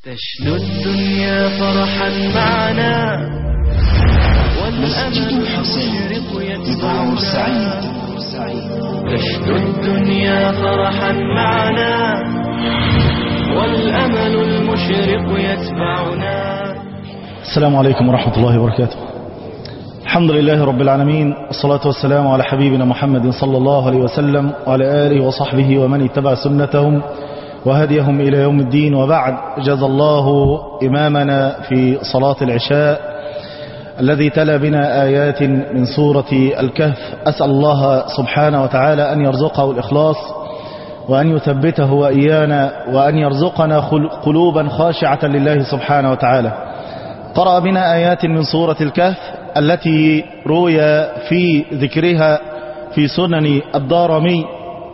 تشنو الدنيا فرحا معنا مسجد والأمل الحسين المشرق بدور سعيد يتبعنا تشنو الدنيا فرحا معنا والأمل المشرق يتبعنا السلام عليكم ورحمة الله وبركاته الحمد لله رب العالمين والصلاة والسلام على حبيبنا محمد صلى الله عليه وسلم وعلى آله وصحبه ومن اتبع سنتهم وهديهم إلى يوم الدين وبعد جزى الله إمامنا في صلاة العشاء الذي تلا بنا آيات من سورة الكهف أسأل الله سبحانه وتعالى أن يرزقه الإخلاص وأن يثبته وإيانا وأن يرزقنا خل- قلوبا خاشعة لله سبحانه وتعالى قرأ بنا آيات من سورة الكهف التي روي في ذكرها في سنن الدارمي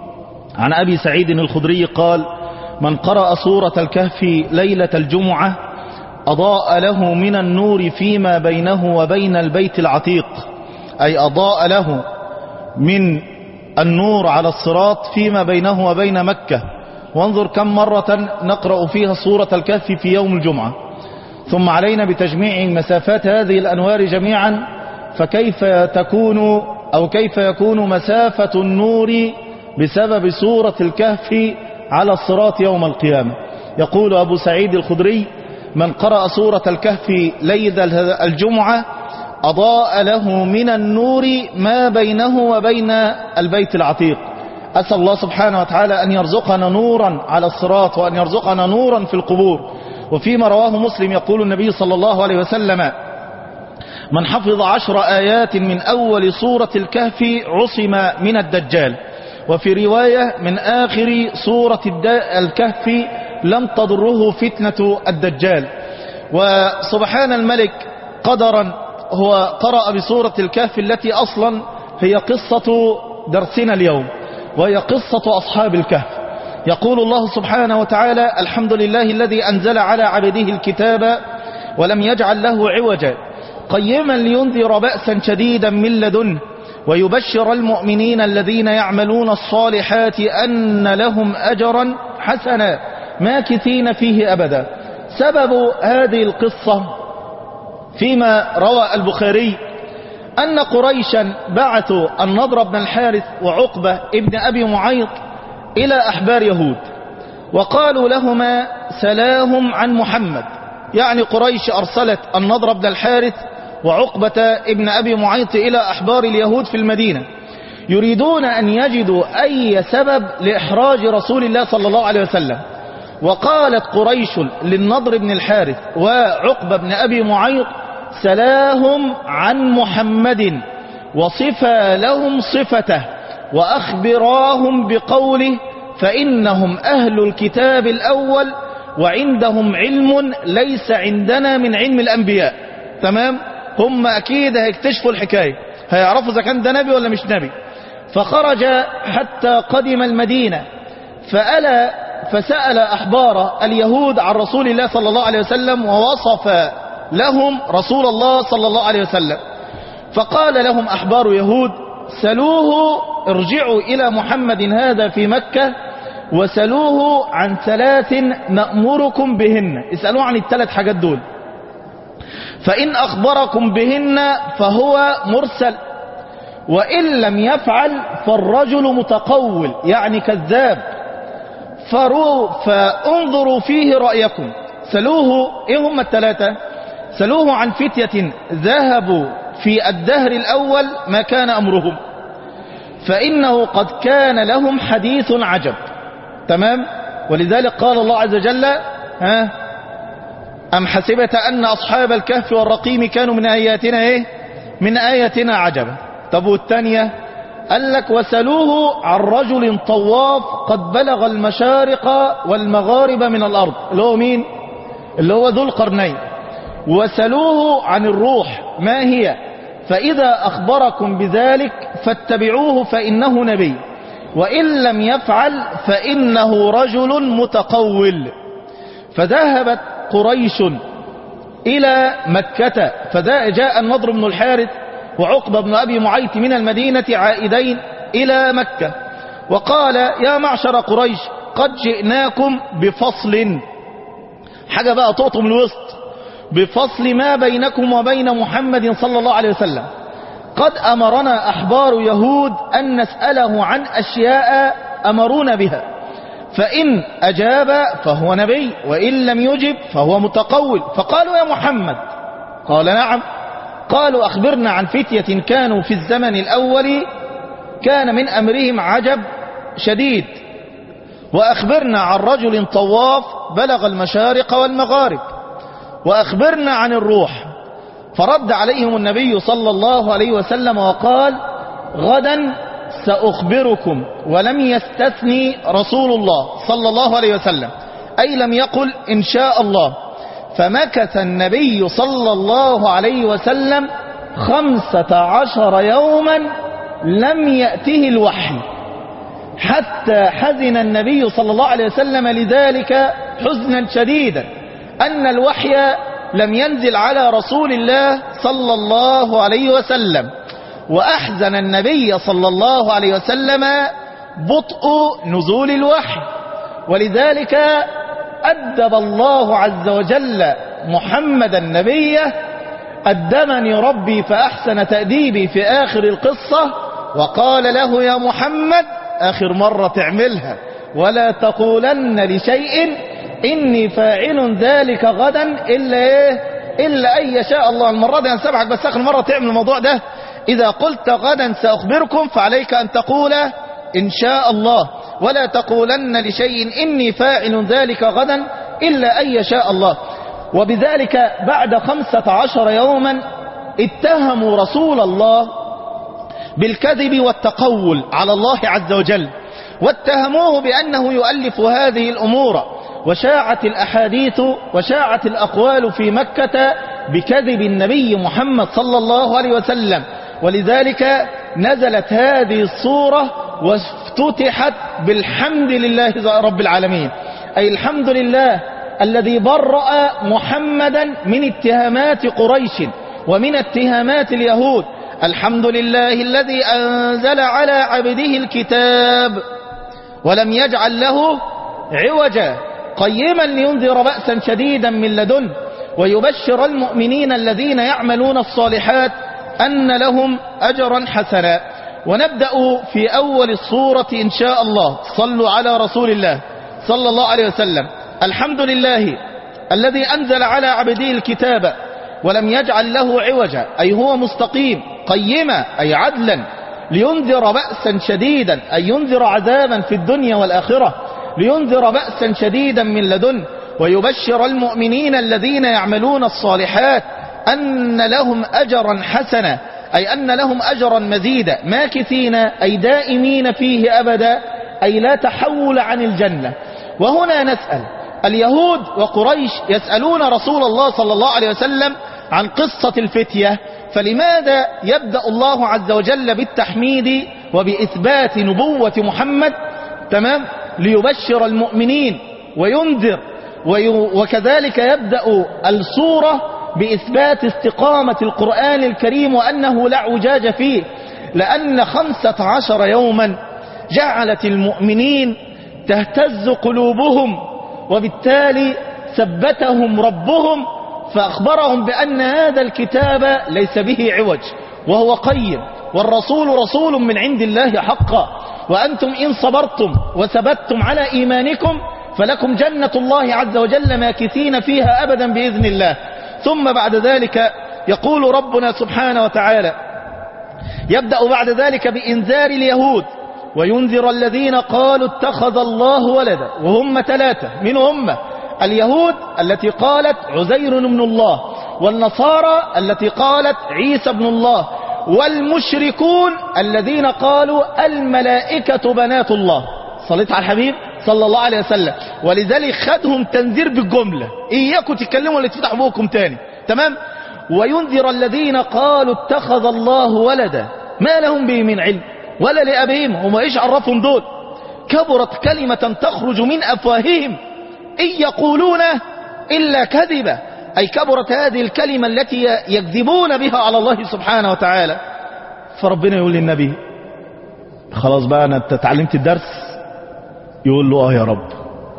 عن أبي سعيد الخدري قال من قرأ سورة الكهف ليلة الجمعة أضاء له من النور فيما بينه وبين البيت العتيق أي أضاء له من النور على الصراط فيما بينه وبين مكة وانظر كم مرة نقرأ فيها سورة الكهف في يوم الجمعة ثم علينا بتجميع مسافات هذه الأنوار جميعا فكيف تكون أو كيف يكون مسافة النور بسبب سورة الكهف على الصراط يوم القيامة يقول أبو سعيد الخدري من قرأ سورة الكهف ليلة الجمعة أضاء له من النور ما بينه وبين البيت العتيق أسأل الله سبحانه وتعالى أن يرزقنا نورا على الصراط وأن يرزقنا نورا في القبور وفيما رواه مسلم يقول النبي صلى الله عليه وسلم من حفظ عشر آيات من أول سورة الكهف عصم من الدجال وفي رواية من آخر سورة الد- الكهف لم تضره فتنة الدجال وسبحان الملك قدرا هو قرأ بسورة الكهف التي أصلا هي قصة درسنا اليوم وهي قصة أصحاب الكهف يقول الله سبحانه وتعالى الحمد لله الذي أنزل على عبده الكتاب ولم يجعل له عوجا قيما لينذر بأسا شديدا من لدنه ويبشر المؤمنين الذين يعملون الصالحات أن لهم أجرا حسنا ماكثين فيه أبدا سبب هذه القصة فيما روى البخاري أن قريشا بعثوا النضر بن الحارث وعقبة ابن أبي معيط إلى أحبار يهود وقالوا لهما سلام عن محمد يعني قريش أرسلت النضر بن الحارث وعقبة ابن أبي معيط إلى أحبار اليهود في المدينة يريدون أن يجدوا أي سبب لإحراج رسول الله صلى الله عليه وسلم وقالت قريش للنضر بن الحارث وعقبة بن أبي معيط سلاهم عن محمد وصفا لهم صفته وأخبراهم بقوله فإنهم أهل الكتاب الأول وعندهم علم ليس عندنا من علم الأنبياء تمام هم أكيد هيكتشفوا الحكاية هيعرفوا إذا كان ده نبي ولا مش نبي فخرج حتى قدم المدينة فألا فسأل أحبار اليهود عن رسول الله صلى الله عليه وسلم ووصف لهم رسول الله صلى الله عليه وسلم فقال لهم أحبار يهود سلوه ارجعوا إلى محمد هذا في مكة وسلوه عن ثلاث نأمركم بهن اسألوه عن الثلاث حاجات دول فإن أخبركم بهن فهو مرسل وإن لم يفعل فالرجل متقول يعني كذاب فروا فانظروا فيه رأيكم سلوه ايه هم الثلاثة سلوه عن فتية ذهبوا في الدهر الأول ما كان أمرهم فإنه قد كان لهم حديث عجب تمام ولذلك قال الله عز وجل ها أم حسبت أن أصحاب الكهف والرقيم كانوا من آياتنا إيه من آياتنا عجبا طب والثانية قال لك وسلوه عن رجل طواف قد بلغ المشارق والمغارب من الأرض اللي هو مين اللي هو ذو القرنين وسلوه عن الروح ما هي فإذا أخبركم بذلك فاتبعوه فإنه نبي وإن لم يفعل فإنه رجل متقول فذهبت قريش إلى مكة فجاء النضر بن الحارث وعقبة بن أبي معيط من المدينة عائدين إلى مكة وقال يا معشر قريش قد جئناكم بفصل حاجة بقى تقطم الوسط بفصل ما بينكم وبين محمد صلى الله عليه وسلم قد أمرنا أحبار يهود أن نسأله عن أشياء أمرونا بها فإن أجاب فهو نبي وإن لم يجب فهو متقول فقالوا يا محمد قال نعم قالوا أخبرنا عن فتية كانوا في الزمن الأول كان من أمرهم عجب شديد وأخبرنا عن رجل طواف بلغ المشارق والمغارب وأخبرنا عن الروح فرد عليهم النبي صلى الله عليه وسلم وقال غدا سأخبركم ولم يستثني رسول الله صلى الله عليه وسلم أي لم يقل إن شاء الله فمكث النبي صلى الله عليه وسلم خمسة عشر يوما لم يأته الوحي حتى حزن النبي صلى الله عليه وسلم لذلك حزنا شديدا أن الوحي لم ينزل على رسول الله صلى الله عليه وسلم وأحزن النبي صلى الله عليه وسلم بطء نزول الوحي ولذلك أدب الله عز وجل محمدا نبيه أدمني ربي فأحسن تأديبي في آخر القصة وقال له يا محمد آخر مرة تعملها ولا تقولن لشيء إني فاعل ذلك غدا إلا إيه إلا أن يشاء الله المرة دي هنسامحك بس آخر مرة تعمل الموضوع ده إذا قلت غدا سأخبركم فعليك أن تقول إن شاء الله ولا تقولن لشيء إني فاعل ذلك غدا إلا أن يشاء الله وبذلك بعد خمسة عشر يوما اتهموا رسول الله بالكذب والتقول على الله عز وجل واتهموه بأنه يؤلف هذه الأمور وشاعت الأحاديث وشاعت الأقوال في مكة بكذب النبي محمد صلى الله عليه وسلم ولذلك نزلت هذه الصورة وافتتحت بالحمد لله رب العالمين أي الحمد لله الذي برأ محمدا من اتهامات قريش ومن اتهامات اليهود الحمد لله الذي أنزل على عبده الكتاب ولم يجعل له عوجا قيما لينذر بأسا شديدا من لدنه ويبشر المؤمنين الذين يعملون الصالحات أن لهم أجرا حسنا ونبدأ في أول الصورة إن شاء الله صلوا على رسول الله صلى الله عليه وسلم الحمد لله الذي أنزل على عبده الكتاب ولم يجعل له عوجا أي هو مستقيم قيما أي عدلا لينذر بأسا شديدا أي ينذر عذابا في الدنيا والآخرة لينذر بأسا شديدا من لدنه ويبشر المؤمنين الذين يعملون الصالحات أن لهم أجرا حسنا أي أن لهم أجرا مزيدا ماكثين أي دائمين فيه أبدا أي لا تحول عن الجنة وهنا نسأل اليهود وقريش يسألون رسول الله صلى الله عليه وسلم عن قصة الفتية فلماذا يبدأ الله عز وجل بالتحميد وبإثبات نبوة محمد تمام ليبشر المؤمنين وينذر وكذلك يبدأ الصورة بإثبات استقامة القرآن الكريم وأنه لا عجاج فيه لأن خمسة عشر يوما جعلت المؤمنين تهتز قلوبهم وبالتالي ثبتهم ربهم فأخبرهم بأن هذا الكتاب ليس به عوج وهو قيم والرسول رسول من عند الله حقا وأنتم إن صبرتم وثبتم على إيمانكم فلكم جنة الله عز وجل ماكثين فيها أبدا بإذن الله ثم بعد ذلك يقول ربنا سبحانه وتعالى يبدأ بعد ذلك بإنذار اليهود وينذر الذين قالوا اتخذ الله ولدا وهم ثلاثة من هم اليهود التي قالت عزير بن الله والنصارى التي قالت عيسى بن الله والمشركون الذين قالوا الملائكة بنات الله صليت على الحبيب صلى الله عليه وسلم ولذلك خدهم تنذير بالجملة إياكم تتكلموا اللي تفتحوا بوكم تاني تمام وينذر الذين قالوا اتخذ الله ولدا ما لهم به من علم ولا لأبيهم هم إيش عرفهم دول كبرت كلمة تخرج من أفواههم إن يقولون إلا كذبا أي كبرت هذه الكلمة التي يكذبون بها على الله سبحانه وتعالى فربنا يقول للنبي خلاص بقى أنا تعلمت الدرس يقول له آه يا رب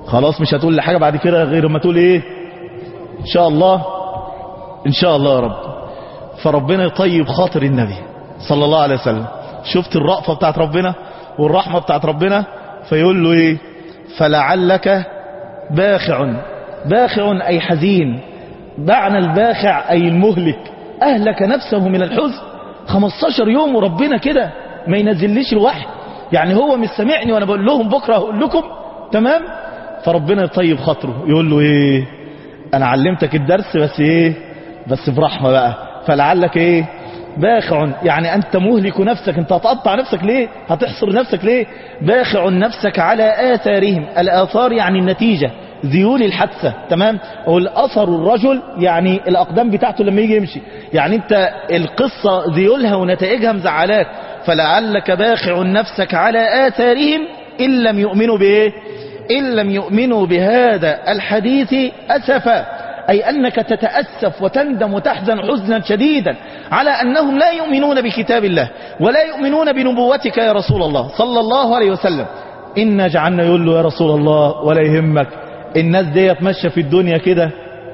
خلاص مش هتقول لحاجة بعد كده غير ما تقول ايه ان شاء الله ان شاء الله يا رب فربنا يطيب خاطر النبي صلى الله عليه وسلم شفت الرأفة بتاعت ربنا والرحمة بتاعت ربنا فيقول له ايه فلعلك باخع باخع اي حزين معنى الباخع اي المهلك اهلك نفسه من الحزن 15 يوم وربنا كده ما ينزليش الوحي يعني هو مش سامعني وانا بقول لهم بكره هقول لكم تمام فربنا يطيب خاطره يقول له ايه انا علمتك الدرس بس ايه بس برحمه بقى فلعلك ايه باخع يعني انت مهلك نفسك انت هتقطع نفسك ليه هتحصر نفسك ليه باخع نفسك على اثارهم الاثار يعني النتيجه ذيول الحادثه تمام والاثر الرجل يعني الاقدام بتاعته لما يجي يمشي يعني انت القصه ذيولها ونتائجها مزعلاك فلعلك باخع نفسك على اثارهم ان لم يؤمنوا بايه ان لم يؤمنوا بهذا الحديث اسفا أي أنك تتأسف وتندم وتحزن حزنا شديدا على أنهم لا يؤمنون بكتاب الله ولا يؤمنون بنبوتك يا رسول الله صلى الله عليه وسلم إنا جعلنا يقول له يا رسول الله ولا يهمك الناس دي ماشية في الدنيا كده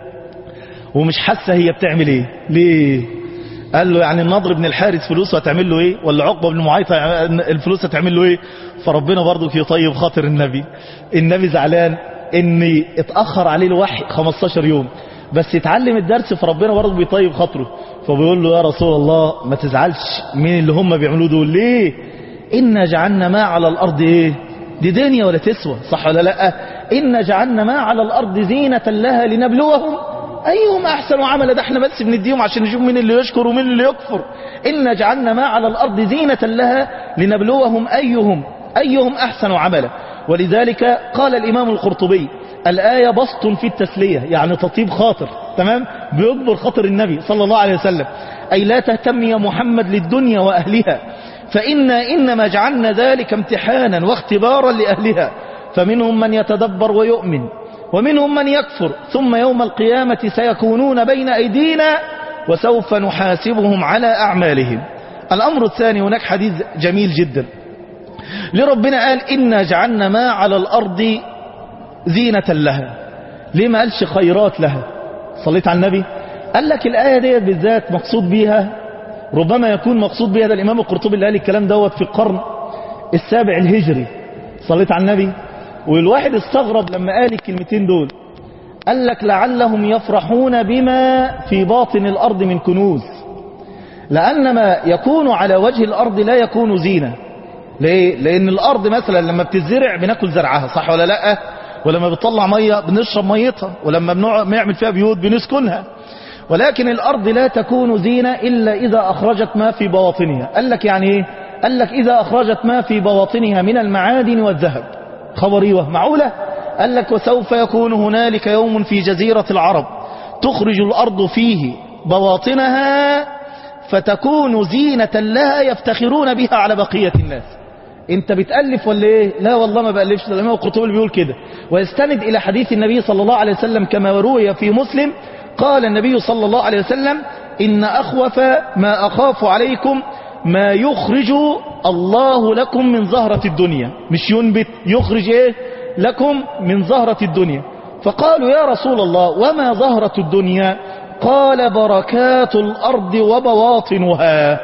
ومش حاسة هي بتعمل ايه ليه قال له يعني النضر بن الحارث فلوسه هتعمل له ايه ولا عقبة بن معيط الفلوس هتعمل له ايه فربنا برضو يطيب خاطر النبي النبي زعلان ان اتأخر عليه الوحي 15 يوم بس يتعلم الدرس فربنا برضه بيطيب خاطره فبيقول له يا رسول الله ما تزعلش من اللي هم بيعملوه دول ليه إنا جعلنا ما على الأرض إيه دي دنيا ولا تسوى صح ولا لا إنا جعلنا ما على الأرض زينة لها لنبلوهم أيهم أحسن عملا ده احنا بس بنديهم عشان نشوف مين اللي يشكر ومين اللي يكفر إنا جعلنا ما على الأرض زينة لها لنبلوهم أيهم أيهم أحسن عملا ولذلك قال الإمام القرطبي الآية بسط في التسلية يعني تطيب خاطر تمام بيكبر خاطر النبي صلى الله عليه وسلم أي لا تهتم يا محمد للدنيا وأهلها فإنا إنما جعلنا ذلك امتحانا واختبارا لأهلها فمنهم من يتدبر ويؤمن ومنهم من يكفر ثم يوم القيامة سيكونون بين أيدينا وسوف نحاسبهم على أعمالهم الأمر الثاني هناك حديث جميل جدا لربنا قال إنا جعلنا ما على الأرض زينة لها ليه ما قالش خيرات لها صليت على النبي قال لك الآية دي بالذات مقصود بيها ربما يكون مقصود بيها ده الإمام القرطبي اللي قال الكلام دوت في القرن السابع الهجري صليت على النبي والواحد استغرب لما قال الكلمتين دول قال لك لعلهم يفرحون بما في باطن الأرض من كنوز لأن ما يكون على وجه الأرض لا يكون زينة ليه؟ لأن الأرض مثلا لما بتزرع بناكل زرعها صح ولا لا ولما بتطلع مية بنشرب ميتها ولما بنعمل فيها بيوت بنسكنها ولكن الأرض لا تكون زينة إلا إذا أخرجت ما في بواطنها قال لك يعني إيه قال لك إذا أخرجت ما في بواطنها من المعادن والذهب خبريوة معولة قال لك وسوف يكون هنالك يوم في جزيرة العرب تخرج الأرض فيه بواطنها فتكون زينة لها يفتخرون بها على بقية الناس انت بتألف ولا ايه لا والله ما بألفش الامام القرطبي بيقول كده ويستند الى حديث النبي صلى الله عليه وسلم كما روي في مسلم قال النبي صلى الله عليه وسلم ان اخوف ما اخاف عليكم ما يخرج الله لكم من زهرة الدنيا مش ينبت يخرج ايه لكم من زهرة الدنيا فقالوا يا رسول الله وما زهرة الدنيا قال بركات الارض وبواطنها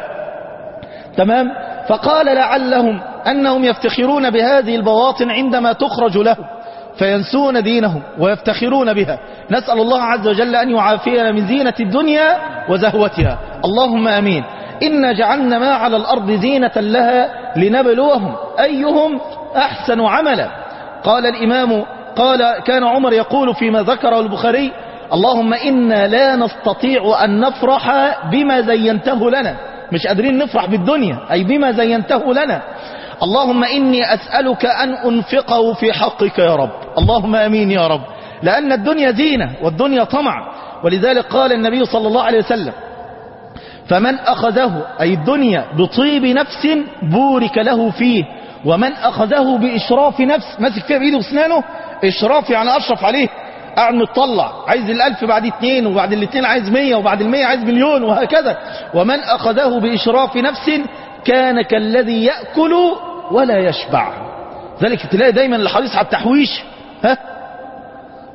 تمام فقال لعلهم أنهم يفتخرون بهذه البواطن عندما تخرج لهم فينسون دينهم ويفتخرون بها نسأل الله عز وجل أن يعافينا من زينة الدنيا وزهوتها اللهم أمين إنا جعلنا ما على الأرض زينة لها لنبلوهم أيهم أحسن عملا قال الإمام قال كان عمر يقول فيما ذكره البخاري اللهم إنا لا نستطيع أن نفرح بما زينته لنا مش قادرين نفرح بالدنيا أي بما زينته لنا اللهم إني أسألك أن أنفقه في حقك يا رب اللهم أمين يا رب لأن الدنيا زينة والدنيا طمع ولذلك قال النبي صلى الله عليه وسلم فمن أخذه أي الدنيا بطيب نفس بورك له فيه ومن أخذه بإشراف نفس ماسك فيها بإيده وسنانه إشراف يعني أشرف عليه قاعد متطلع عايز الألف بعد اتنين وبعد الاتنين عايز مية وبعد المية عايز مليون وهكذا ومن أخذه بإشراف نفس كان كالذي يأكل ولا يشبع ذلك تلاقي دايما الحريص على التحويش ها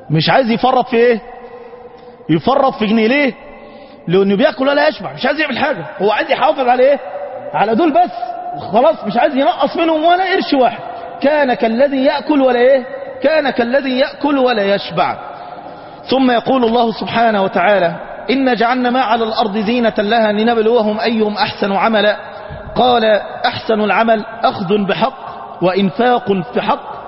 مش عايز يفرط في ايه يفرط في جنيه ليه لانه بياكل ولا يشبع مش عايز يعمل حاجه هو عايز يحافظ على ايه على دول بس خلاص مش عايز ينقص منهم ولا قرش واحد كان كالذي ياكل ولا ايه كان كالذي ياكل ولا يشبع ثم يقول الله سبحانه وتعالى إن جعلنا ما على الأرض زينة لها لنبلوهم أيهم أحسن عملا قال أحسن العمل أخذ بحق وإنفاق بحق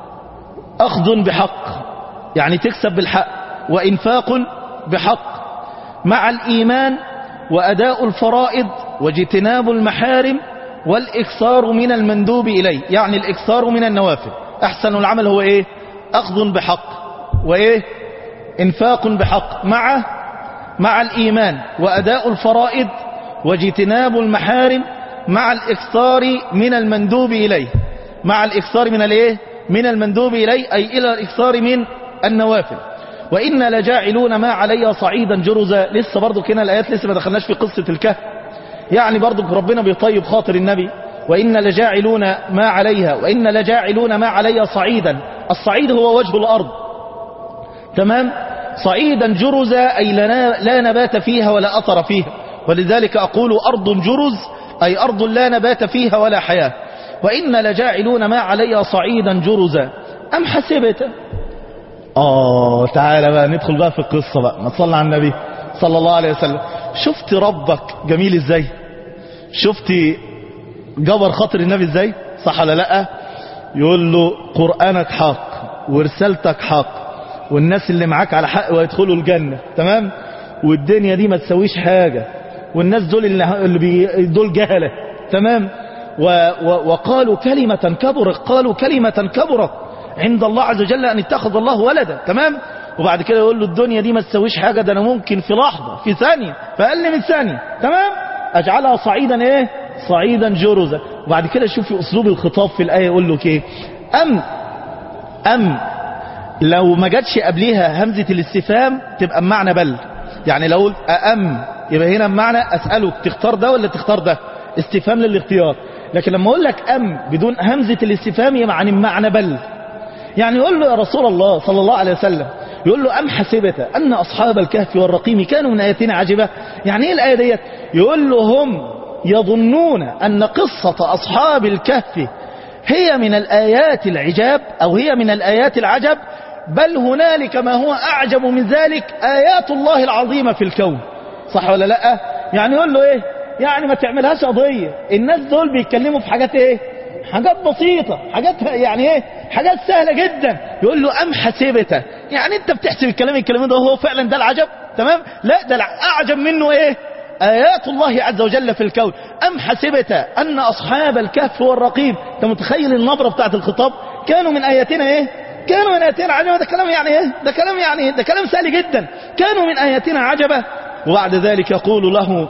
أخذ بحق يعني تكسب بالحق وإنفاق بحق مع الإيمان وأداء الفرائض واجتناب المحارم والإكثار من المندوب إليه يعني الإكثار من النوافل أحسن العمل هو إيه أخذ بحق وإيه انفاق بحق مع مع الإيمان وأداء الفرائض واجتناب المحارم مع الإكثار من المندوب إليه مع الإكثار من الإيه من المندوب إليه أي إلى الإكثار من النوافل وإن لجاعلون ما علي صعيدا جرزا لسه برضو كنا الآيات لسه ما دخلناش في قصة الكهف يعني برضو ربنا بيطيب خاطر النبي وإن لجاعلون ما عليها وإن لجاعلون ما علي صعيدا الصعيد هو وجه الأرض تمام صعيدا جرزا أي لا لا نبات فيها ولا أثر فيها ولذلك أقول أرض جرز أي أرض لا نبات فيها ولا حياة وإن لجاعلون ما علي صعيدا جرزا أم حسبت آه تعالى بقى ندخل بقى في القصة بقى ما تصلى على النبي صلى الله عليه وسلم شفت ربك جميل ازاي شفت جبر خاطر النبي ازاي صح ولا لا يقول له قرآنك حق ورسالتك حق والناس اللي معاك على حق ويدخلوا الجنة تمام والدنيا دي ما تسويش حاجة والناس دول اللي, اللي بي دول جهلة تمام و و وقالوا كلمة كبرت قالوا كلمة كبرت عند الله عز وجل أن اتخذ الله ولدا تمام وبعد كده يقول له الدنيا دي ما تسويش حاجة ده أنا ممكن في لحظة في ثانية في أقل من ثانية تمام أجعلها صعيدا إيه صعيدا جرزا وبعد كده شوف أسلوب الخطاب في الآية يقول له إيه أم أم لو ما جاتش قبليها همزة الاستفهام تبقى بمعنى بل يعني لو قلت أأم يبقى هنا بمعنى أسألك تختار ده ولا تختار ده استفهام للاختيار لكن لما أقول لك أم بدون همزة الاستفهام يبقى عن معنى بل يعني يقول له يا رسول الله صلى الله عليه وسلم يقول له أم حسبت أن أصحاب الكهف والرقيم كانوا من آياتنا عجبة يعني إيه الآية ديت يقول له هم يظنون أن قصة أصحاب الكهف هي من الآيات العجاب أو هي من الآيات العجب بل هنالك ما هو أعجب من ذلك آيات الله العظيمة في الكون صح ولا لا يعني يقول له إيه يعني ما تعملهاش قضية الناس دول بيتكلموا في حاجات إيه حاجات بسيطة حاجات يعني إيه حاجات سهلة جدا يقول له أم حسبت يعني أنت بتحسب الكلام الكلام ده هو فعلا ده العجب تمام لا ده الأعجب منه إيه آيات الله عز وجل في الكون أم حسبت أن أصحاب الكهف والرقيم أنت متخيل النبرة بتاعت الخطاب كانوا من آياتنا إيه كانوا من آياتنا عجبة ده كلام يعني إيه ده كلام يعني إيه ده كلام سهل جدا كانوا من آياتنا عجبة وبعد ذلك يقول له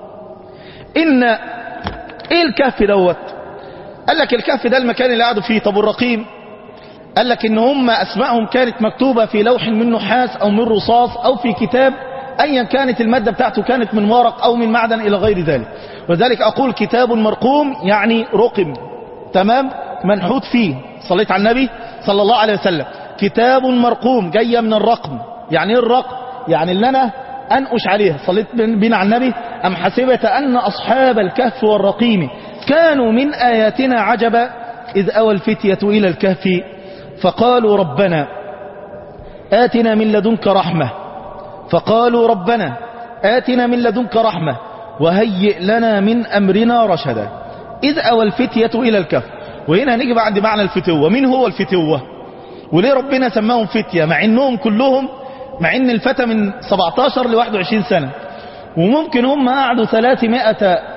إن إيه الكهف دوت قال لك الكهف ده المكان اللي قعدوا فيه طب الرقيم قال لك إن هم أسمائهم كانت مكتوبة في لوح من نحاس أو من رصاص أو في كتاب أيا كانت المادة بتاعته كانت من ورق أو من معدن إلى غير ذلك ولذلك أقول كتاب مرقوم يعني رقم تمام منحوت فيه صليت على النبي صلى الله عليه وسلم كتاب مرقوم جاية من الرقم يعني ايه الرقم يعني اللي أنا أنقش عليها صليت بنا على النبي أم حسبت أن أصحاب الكهف والرقيم كانوا من آياتنا عجبا إذ أوى الفتية إلى الكهف فقالوا ربنا آتنا من لدنك رحمة فقالوا ربنا آتنا من لدنك رحمة وهيئ لنا من أمرنا رشدا إذ أوى الفتية إلى الكهف وهنا هنيجي بعد معنى الفتوة مين هو الفتوة وليه ربنا سماهم فتية مع انهم كلهم مع ان الفتى من 17 ل 21 سنة وممكن هم قعدوا 300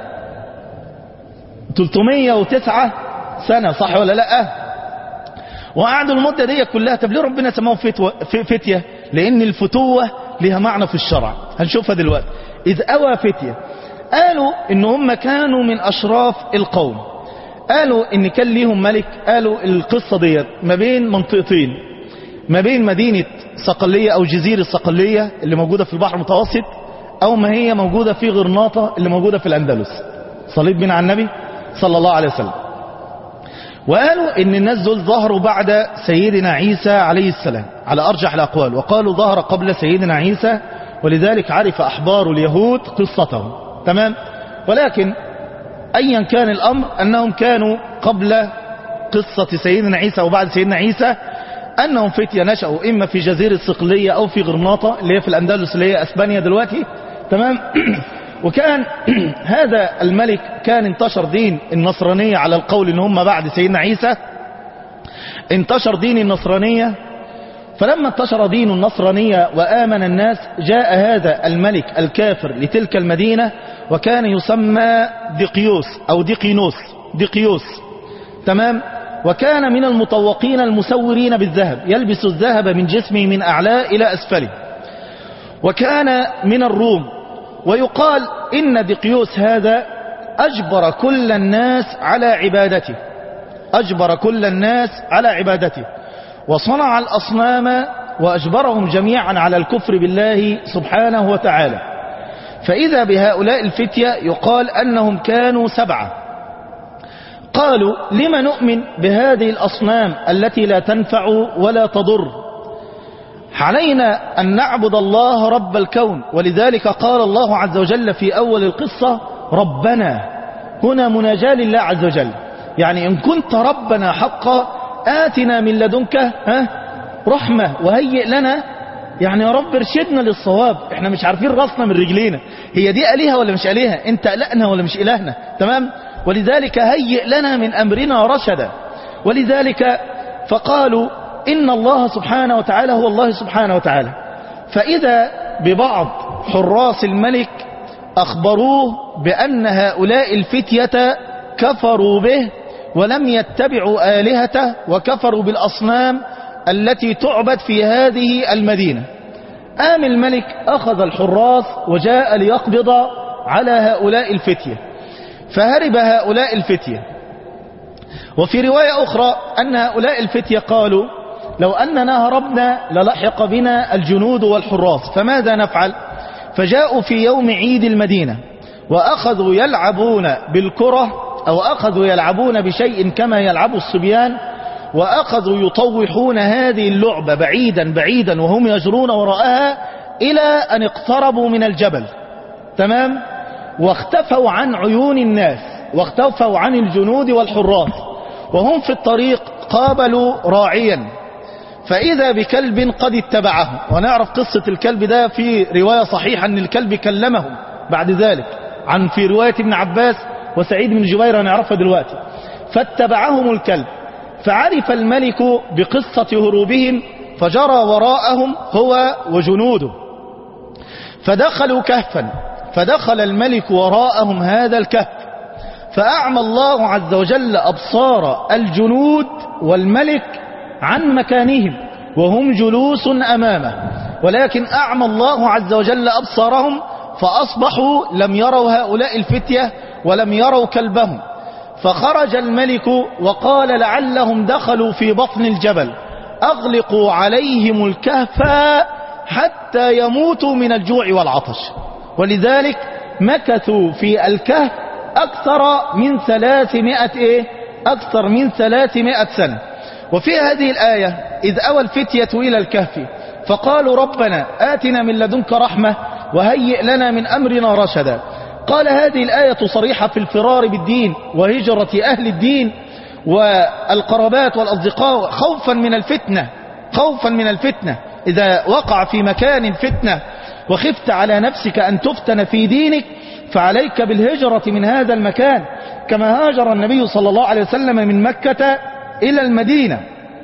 309 سنة صح ولا لا وقعدوا المدة دي كلها طب ليه ربنا سماهم فتوة فتية لان الفتوة لها معنى في الشرع هنشوفها دلوقتي إذ أوى فتية قالوا إن هم كانوا من أشراف القوم قالوا إن كان ليهم ملك قالوا القصة ديت ما بين منطقتين ما بين مدينة صقلية أو جزيرة صقلية اللي موجودة في البحر المتوسط أو ما هي موجودة في غرناطة اللي موجودة في الأندلس صليت بنا على النبي صلى الله عليه وسلم وقالوا ان الناس دول ظهروا بعد سيدنا عيسى عليه السلام على ارجح الاقوال وقالوا ظهر قبل سيدنا عيسى ولذلك عرف احبار اليهود قصته تمام ولكن ايا كان الامر انهم كانوا قبل قصة سيدنا عيسى وبعد سيدنا عيسى انهم فتية نشأوا اما في جزيرة صقلية او في غرناطة اللي هي في الاندلس اللي هي اسبانيا دلوقتي تمام وكان هذا الملك كان انتشر دين النصرانية على القول ان هم بعد سيدنا عيسى انتشر دين النصرانية فلما انتشر دين النصرانية وآمن الناس جاء هذا الملك الكافر لتلك المدينة وكان يسمى ديقيوس أو ديقينوس ديقيوس تمام وكان من المطوقين المسورين بالذهب يلبس الذهب من جسمه من أعلاه إلى أسفله وكان من الروم ويقال إن ديقيوس هذا أجبر كل الناس على عبادته أجبر كل الناس على عبادته وصنع الأصنام وأجبرهم جميعا على الكفر بالله سبحانه وتعالى فإذا بهؤلاء الفتية يقال أنهم كانوا سبعة قالوا لم نؤمن بهذه الأصنام التي لا تنفع ولا تضر علينا أن نعبد الله رب الكون ولذلك قال الله عز وجل في أول القصة ربنا هنا مناجاة لله عز وجل يعني إن كنت ربنا حقا آتنا من لدنك ها رحمة وهيئ لنا يعني يا رب ارشدنا للصواب احنا مش عارفين راسنا من رجلينا هي دي آلهة ولا مش آلهة انت إلهنا ولا مش إلهنا تمام ولذلك هيئ لنا من أمرنا رشدا ولذلك فقالوا إن الله سبحانه وتعالى هو الله سبحانه وتعالى فإذا ببعض حراس الملك أخبروه بأن هؤلاء الفتية كفروا به ولم يتبعوا آلهته وكفروا بالأصنام التي تعبد في هذه المدينة آم الملك أخذ الحراس وجاء ليقبض على هؤلاء الفتية فهرب هؤلاء الفتية وفي رواية أخرى أن هؤلاء الفتية قالوا لو أننا هربنا للحق بنا الجنود والحراس فماذا نفعل فجاءوا في يوم عيد المدينة وأخذوا يلعبون بالكرة أو أخذوا يلعبون بشيء كما يلعب الصبيان وأخذوا يطوحون هذه اللعبة بعيدا بعيدا وهم يجرون وراءها إلى أن اقتربوا من الجبل تمام واختفوا عن عيون الناس واختفوا عن الجنود والحراس وهم في الطريق قابلوا راعيا فإذا بكلب قد اتبعه ونعرف قصة الكلب ده في رواية صحيحة أن الكلب كلمهم بعد ذلك عن في رواية ابن عباس وسعيد بن جبير هنعرفها دلوقتي فاتبعهم الكلب فعرف الملك بقصة هروبهم فجرى وراءهم هو وجنوده فدخلوا كهفا فدخل الملك وراءهم هذا الكهف فأعمى الله عز وجل أبصار الجنود والملك عن مكانهم وهم جلوس أمامه ولكن أعمى الله عز وجل أبصارهم فأصبحوا لم يروا هؤلاء الفتية ولم يروا كلبهم فخرج الملك وقال لعلهم دخلوا في بطن الجبل أغلقوا عليهم الكهف حتى يموتوا من الجوع والعطش ولذلك مكثوا في الكهف أكثر من ثلاثمائة إيه؟ أكثر من ثلاثمائة سنة وفي هذه الآية إذ أوى الفتية إلى الكهف فقالوا ربنا آتنا من لدنك رحمة وهيئ لنا من أمرنا رشدا قال هذه الآية صريحة في الفرار بالدين وهجرة أهل الدين والقرابات والأصدقاء خوفا من الفتنة خوفا من الفتنة إذا وقع في مكان فتنة وخفت على نفسك أن تفتن في دينك فعليك بالهجرة من هذا المكان كما هاجر النبي صلى الله عليه وسلم من مكة إلى المدينة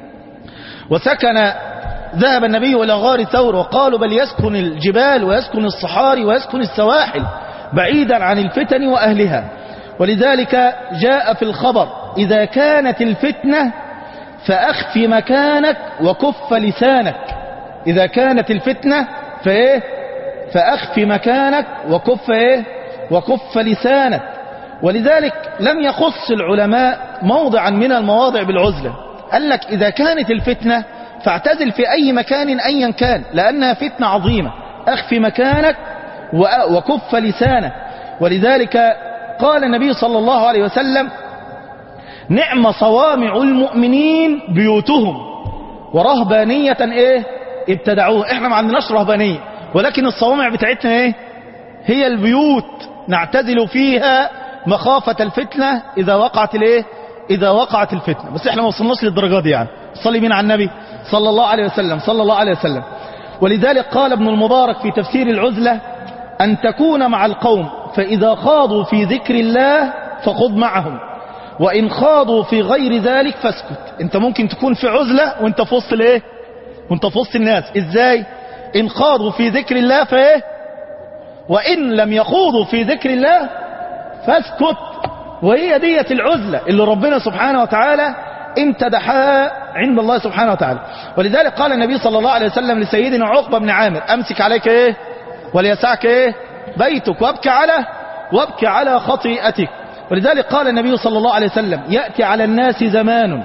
وسكن ذهب النبي إلى غار ثور وقالوا بل يسكن الجبال ويسكن الصحاري ويسكن السواحل بعيدا عن الفتن وأهلها ولذلك جاء في الخبر إذا كانت الفتنة فأخف مكانك وكف لسانك إذا كانت الفتنة فإيه فأخف مكانك وكف إيه وكف لسانك ولذلك لم يخص العلماء موضعا من المواضع بالعزلة قال لك إذا كانت الفتنة فاعتزل في أي مكان أيا كان لأنها فتنة عظيمة أخف مكانك وكف لسانك ولذلك قال النبي صلى الله عليه وسلم نعم صوامع المؤمنين بيوتهم ورهبانية ايه ابتدعوها احنا ما عندناش رهبانية ولكن الصوامع بتاعتنا ايه هي البيوت نعتزل فيها مخافة الفتنة اذا وقعت الايه اذا وقعت الفتنة بس احنا ما وصلناش للدرجة دي يعني صلي بينا على النبي صلى الله عليه وسلم صلى الله عليه وسلم ولذلك قال ابن المبارك في تفسير العزلة أن تكون مع القوم فإذا خاضوا في ذكر الله فخذ معهم وإن خاضوا في غير ذلك فاسكت انت ممكن تكون في عزلة وانت في وسط الايه وانت في وسط الناس ازاي ان خاضوا في ذكر الله فايه وإن لم يخوضوا في ذكر الله فاسكت وهي دية العزلة اللي ربنا سبحانه وتعالى امتدحها عند الله سبحانه وتعالى ولذلك قال النبي صلى الله عليه وسلم لسيدنا عقبة بن عامر أمسك عليك ايه وليسعك ايه بيتك وابكي على وابكي على خطيئتك ولذلك قال النبي صلى الله عليه وسلم يأتي على الناس زمان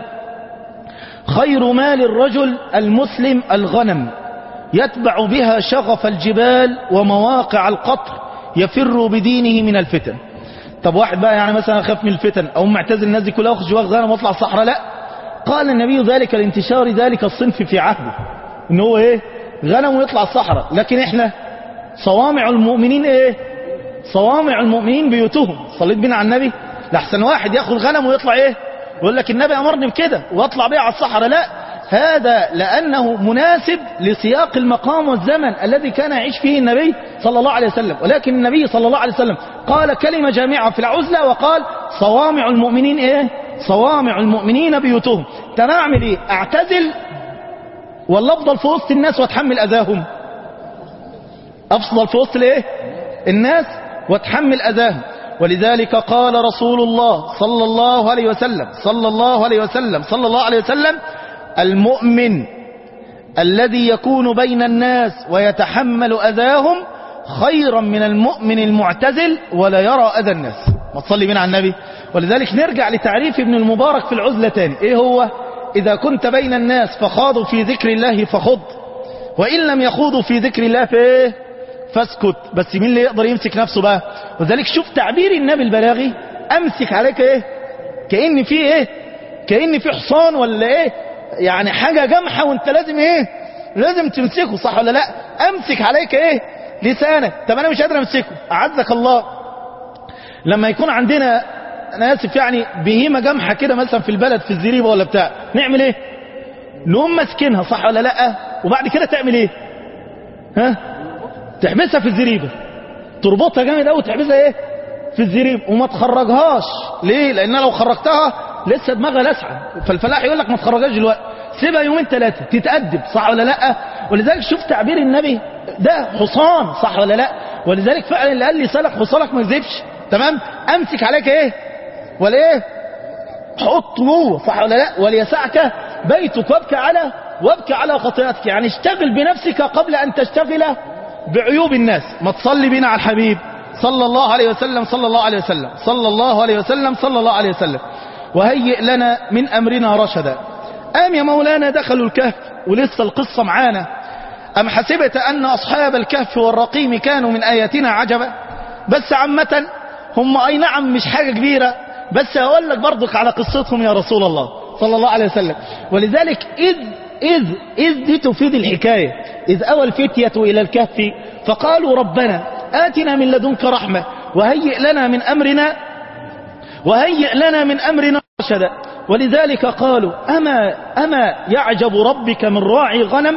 خير مال الرجل المسلم الغنم يتبع بها شغف الجبال ومواقع القطر يفر بدينه من الفتن طب واحد بقى يعني مثلا خاف من الفتن او معتزل الناس دي كلها اخش جواك غنم واطلع الصحراء لا قال النبي ذلك لانتشار ذلك الصنف في عهده ان هو ايه غنم ويطلع الصحراء لكن احنا صوامع المؤمنين ايه صوامع المؤمنين بيوتهم صليت بينا على النبي لحسن واحد ياخذ غنم ويطلع ايه يقول لك النبي امرني بكده واطلع بيه على الصحراء لا هذا لأنه مناسب لسياق المقام والزمن الذي كان يعيش فيه النبي صلى الله عليه وسلم ولكن النبي صلى الله عليه وسلم قال كلمة جامعة في العزلة وقال صوامع المؤمنين ايه صوامع المؤمنين بيوتهم طب اعمل ايه اعتزل ولا افضل في وسط الناس واتحمل اذاهم افضل في وسط الايه الناس واتحمل اذاهم ولذلك قال رسول الله صلى الله عليه وسلم صلى الله عليه وسلم صلى الله عليه وسلم المؤمن الذي يكون بين الناس ويتحمل أذاهم خيرا من المؤمن المعتزل ولا يرى أذى الناس ما تصلي بنا على النبي ولذلك نرجع لتعريف ابن المبارك في العزلة تاني ايه هو إذا كنت بين الناس فخاضوا في ذكر الله فخض وإن لم يخوضوا في ذكر الله فايه فاسكت بس مين اللي يقدر يمسك نفسه بقى وذلك شوف تعبير النبي البلاغي أمسك عليك ايه كأن في ايه كأن في حصان ولا ايه يعني حاجة جمحة وانت لازم ايه لازم تمسكه صح ولا لا امسك عليك ايه لسانك طب انا مش قادر امسكه اعزك الله لما يكون عندنا انا اسف يعني بهيمة جمحة كده مثلا في البلد في الزريبة ولا بتاع نعمل ايه نقوم ماسكينها صح ولا لا وبعد كده تعمل ايه ها تحبسها في الزريبة تربطها جامد قوي وتحبسها ايه في الزريبة وما تخرجهاش ليه لان لو خرجتها لسه دماغها لسعة فالفلاح يقول لك ما تخرجهاش دلوقتي سيبها يومين ثلاثة تتأدب صح ولا لا ولذلك شوف تعبير النبي ده حصان صح ولا لا ولذلك فعلا اللي قال لي سلك حصانك ما يكذبش تمام امسك عليك ايه ولا ايه حط جوه صح ولا لا وليسعك بيتك وابكي على وابكي على خطيئتك يعني اشتغل بنفسك قبل ان تشتغل بعيوب الناس ما تصلي بنا على الحبيب صلى الله عليه وسلم صلى الله عليه وسلم صلى الله عليه وسلم صلى الله عليه وسلم وهيئ لنا من أمرنا رشدا أم يا مولانا دخلوا الكهف ولسه القصة معانا أم حسبت أن أصحاب الكهف والرقيم كانوا من آياتنا عجبا بس عامة هم أي نعم مش حاجة كبيرة بس هقول لك برضك على قصتهم يا رسول الله صلى الله عليه وسلم ولذلك إذ إذ إذ دي تفيد الحكاية إذ أوى الفتية إلى الكهف فقالوا ربنا آتنا من لدنك رحمة وهيئ لنا من أمرنا وهيئ لنا من أمرنا رشدا ولذلك قالوا أما, أما يعجب ربك من راعي غنم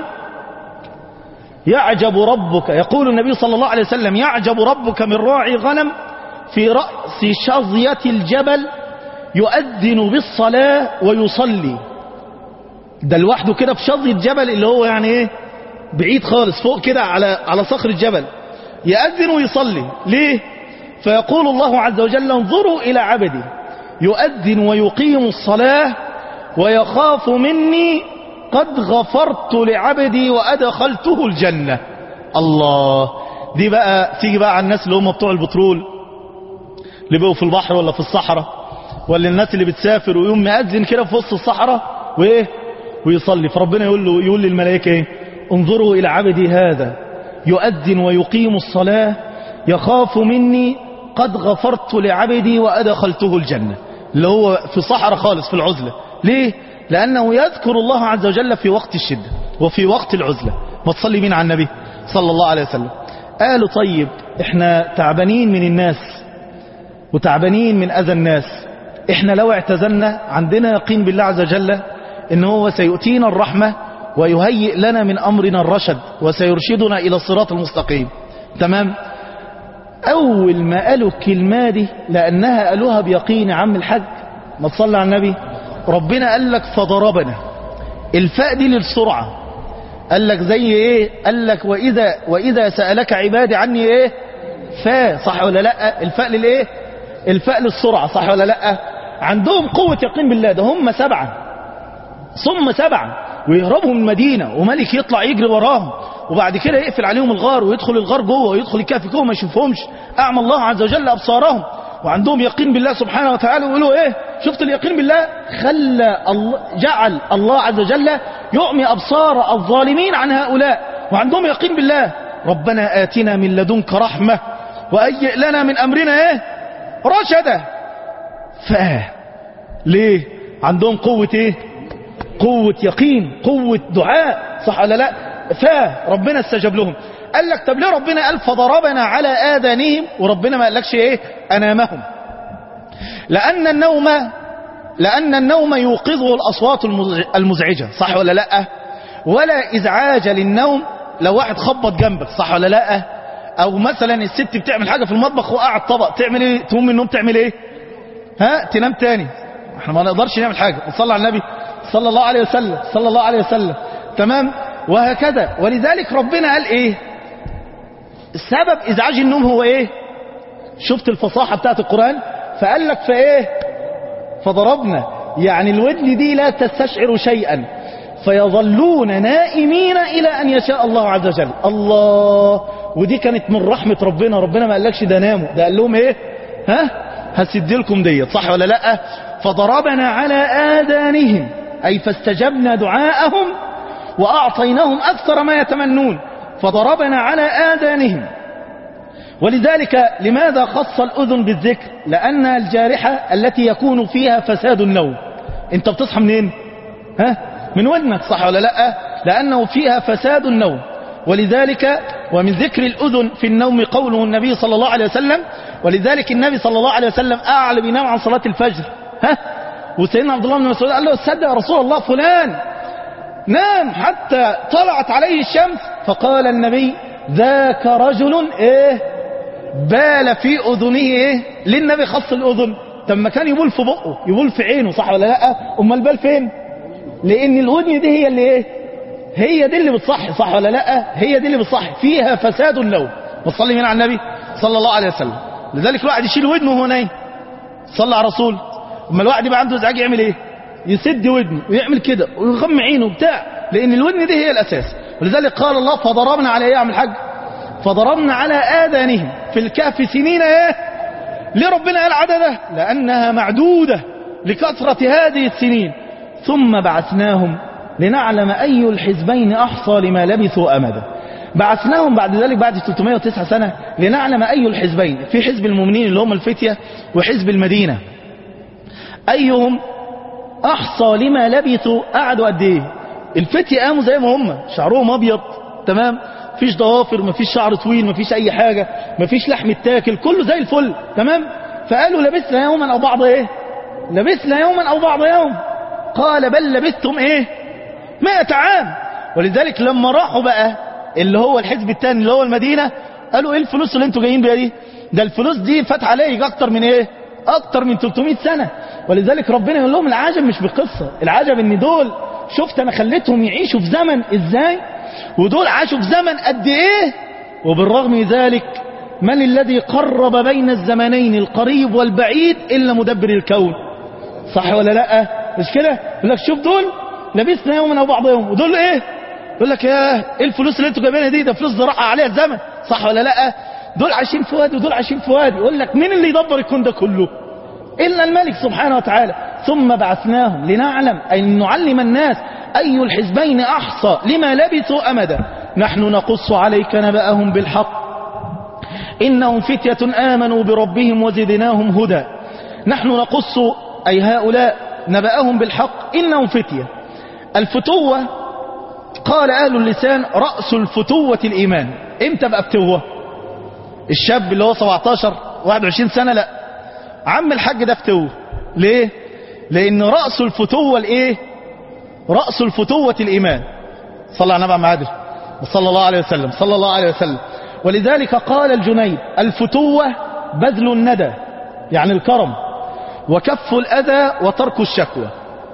يعجب ربك يقول النبي صلى الله عليه وسلم يعجب ربك من راعي غنم في رأس شظية الجبل يؤذن بالصلاة ويصلي ده لوحده كده في شظية جبل اللي هو يعني ايه بعيد خالص فوق كده على على صخر الجبل يأذن ويصلي ليه فيقول الله عز وجل انظروا إلى عبدي يؤذن ويقيم الصلاة ويخاف مني قد غفرت لعبدي وأدخلته الجنة الله دي بقى تيجي بقى على الناس اللي هم بتوع البترول اللي بقوا في البحر ولا في الصحراء ولا الناس اللي بتسافر ويقوم مأذن كده في وسط الصحراء وايه ويصلي فربنا يقول له يقول للملائكه ايه انظروا الى عبدي هذا يؤذن ويقيم الصلاة يخاف مني قد غفرت لعبدي وأدخلته الجنة اللي هو في صحراء خالص في العزلة ليه لأنه يذكر الله عز وجل في وقت الشدة وفي وقت العزلة ما تصلي مين على النبي صلى الله عليه وسلم قالوا طيب احنا تعبانين من الناس وتعبانين من أذى الناس احنا لو اعتزلنا عندنا يقين بالله عز وجل ان هو سيؤتينا الرحمة ويهيئ لنا من أمرنا الرشد وسيرشدنا إلى الصراط المستقيم تمام أول ما قالوا الكلمة دي لأنها قالوها بيقين عم الحج ما تصلى على النبي ربنا قال لك فضربنا الفاء دي للسرعة قال لك زي ايه قال لك وإذا, وإذا سألك عبادي عني ايه فاء صح ولا لا الفاء للايه الفاء للسرعة صح ولا لا عندهم قوة يقين بالله ده هم سبعة ثم سبعة ويهربوا من المدينة وملك يطلع يجري وراهم وبعد كده يقفل عليهم الغار ويدخل الغار جوه ويدخل الكهف جوه ما يشوفهمش أعمى الله عز وجل أبصارهم وعندهم يقين بالله سبحانه وتعالى ويقولوا ايه شفت اليقين بالله خلى الله جعل الله عز وجل يعمي أبصار الظالمين عن هؤلاء وعندهم يقين بالله ربنا آتنا من لدنك رحمة وأيئ لنا من أمرنا ايه رشدا فاه ليه عندهم قوة ايه قوة يقين قوة دعاء صح ولا لا فربنا استجاب لهم قال لك طب ليه ربنا قال فضربنا على آذانهم وربنا ما قالكش ايه أنامهم لأن النوم لأن النوم يوقظه الأصوات المزعجة صح ولا لا ولا إزعاج للنوم لو واحد خبط جنبك صح ولا لا أو مثلا الست بتعمل حاجة في المطبخ وقع الطبق تعمل ايه تقوم من النوم تعمل ايه ها تنام تاني احنا ما نقدرش نعمل حاجة نصلي على النبي صلى الله عليه وسلم صلى الله عليه وسلم تمام وهكذا ولذلك ربنا قال ايه سبب ازعاج النوم هو ايه شفت الفصاحة بتاعت القرآن فقال لك فايه فضربنا يعني الودن دي لا تستشعر شيئا فيظلون نائمين الى ان يشاء الله عز وجل الله ودي كانت من رحمة ربنا ربنا ما قالكش ده ناموا ده قال لهم ايه ها هسد لكم ديت صح ولا لا فضربنا على آذانهم أي فاستجبنا دعاءهم وأعطيناهم أكثر ما يتمنون فضربنا على آذانهم ولذلك لماذا خص الأذن بالذكر لأن الجارحة التي يكون فيها فساد النوم انت بتصحى منين ها من ودنك صح ولا لا لأنه فيها فساد النوم ولذلك ومن ذكر الأذن في النوم قوله النبي صلى الله عليه وسلم ولذلك النبي صلى الله عليه وسلم أعلى بينام عن صلاة الفجر ها وسيدنا عبد الله بن مسعود قال له صدق يا رسول الله فلان نام حتى طلعت عليه الشمس فقال النبي ذاك رجل ايه بال في اذنه ايه ليه النبي خص الاذن طب ما كان يبول في بقه يبول في عينه صح ولا لا امال البال فين لان الاذن دي هي اللي ايه هي دي اللي بتصحي صح ولا لا هي دي اللي بتصحي فيها فساد النوم وصلي من على النبي صلى الله عليه وسلم لذلك الواحد يشيل ودنه وهو نايم صلى على رسول اما الواحد يبقى عنده ازعاج يعمل ايه يسد ودنه ويعمل كده ويغمى عينه وبتاع لان الودن دي هي الاساس ولذلك قال الله فضربنا على ايه يا عم الحاج فضربنا على اذانهم في الكهف سنين ايه ليه ربنا قال عدده لانها معدوده لكثره هذه السنين ثم بعثناهم لنعلم اي الحزبين احصى لما لبثوا امدا بعثناهم بعد ذلك بعد 309 سنه لنعلم اي الحزبين في حزب المؤمنين اللي هم الفتيه وحزب المدينه ايهم احصى لما لبثوا قعدوا قد ايه الفتية قاموا زي ما هم شعرهم ابيض تمام مفيش ضوافر مفيش شعر طويل مفيش اي حاجة مفيش لحم التاكل كله زي الفل تمام فقالوا لبثنا يوما او بعض ايه لبثنا يوما او بعض يوم قال بل لبثتم ايه مئة عام ولذلك لما راحوا بقى اللي هو الحزب الثاني اللي هو المدينة قالوا ايه الفلوس اللي انتوا جايين بيها دي ده الفلوس دي فات عليه اكتر من ايه اكتر من 300 سنة ولذلك ربنا يقول لهم العجب مش بقصة العجب ان دول شفت انا خليتهم يعيشوا في زمن ازاي ودول عاشوا في زمن قد ايه وبالرغم من ذلك من الذي قرب بين الزمنين القريب والبعيد الا مدبر الكون صح ولا لا مش كده يقول لك شوف دول لبسنا يوما او بعض يوم ودول ايه يقول لك يا ايه الفلوس اللي انتوا جايبينها دي ده فلوس زراعه عليها الزمن صح ولا لا دول عايشين في وادي ودول عايشين في وادي يقول لك مين اللي يدبر الكون ده كله إلا الملك سبحانه وتعالى ثم بعثناهم لنعلم أي نعلم الناس أي الحزبين أحصى لما لبثوا أمدا نحن نقص عليك نبأهم بالحق إنهم فتية آمنوا بربهم وزدناهم هدى نحن نقص أي هؤلاء نبأهم بالحق إنهم فتية الفتوة قال أهل اللسان رأس الفتوة الإيمان إمتى بقى فتوة الشاب اللي هو 17 21 سنة لا عم الحاج ده فتوة ليه لأن رأس الفتوة الإيه رأس الفتوة الإيمان صلى على النبي معادل صلى الله عليه وسلم صلى الله عليه وسلم ولذلك قال الجنيد الفتوة بذل الندى يعني الكرم وكف الأذى وترك الشكوى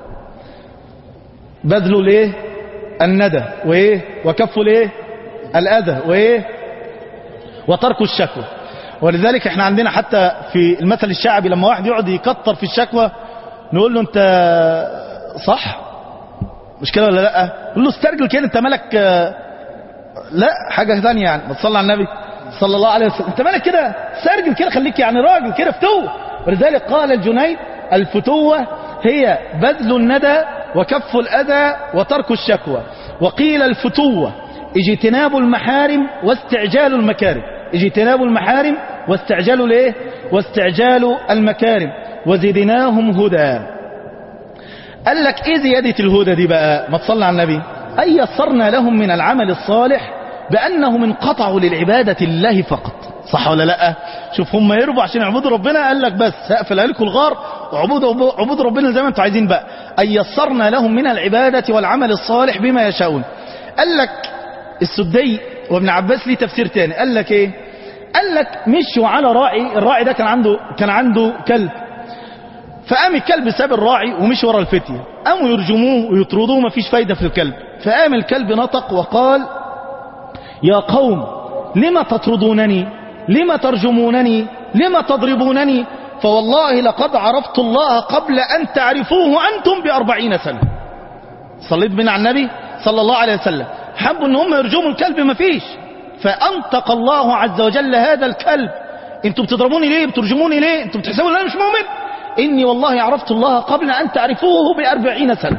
بذل الايه الندى وايه وكف الايه الأذى وايه وترك الشكوى ولذلك احنا عندنا حتى في المثل الشعبي لما واحد يقعد يكتر في الشكوى نقول له انت صح مش كده ولا لا نقول له استرجل كده انت مالك لا حاجة ثانية يعني ما تصلي على النبي صلى الله عليه وسلم انت مالك كده سرجل كده خليك يعني راجل كده فتوة ولذلك قال الجنيد الفتوة هي بذل الندى وكف الأذى وترك الشكوى وقيل الفتوة اجتناب المحارم واستعجال المكارم اجتناب المحارم واستعجال الايه واستعجال المكارم وزدناهم هدى قال لك ايه زيادة الهدى دي بقى ما تصلى على النبي أي يسرنا لهم من العمل الصالح بأنهم انقطعوا للعبادة الله فقط صح ولا لا شوف هم يربوا عشان يعبدوا ربنا قال لك بس هقفل عليكم الغار وعبودوا عبود ربنا زي ما انتم عايزين بقى أي يسرنا لهم من العبادة والعمل الصالح بما يشاءون قال لك السدي وابن عباس ليه تفسير تاني قال لك ايه قال لك مشوا على راعي الراعي ده كان عنده كان عنده كلب فقام الكلب ساب الراعي ومشي ورا الفتية قاموا يرجموه ويطردوه مفيش فايدة في الكلب فقام الكلب نطق وقال يا قوم لم تطردونني لم ترجمونني لم تضربونني فوالله لقد عرفت الله قبل أن تعرفوه أنتم بأربعين سنة صليت بنا على النبي صلى الله عليه وسلم حبوا ان هم يرجموا الكلب مفيش فأنطق الله عز وجل هذا الكلب انتوا بتضربوني ليه بترجموني ليه انتوا بتحسبوا ان انا مش مؤمن إني والله عرفت الله قبل أن تعرفوه بأربعين سنة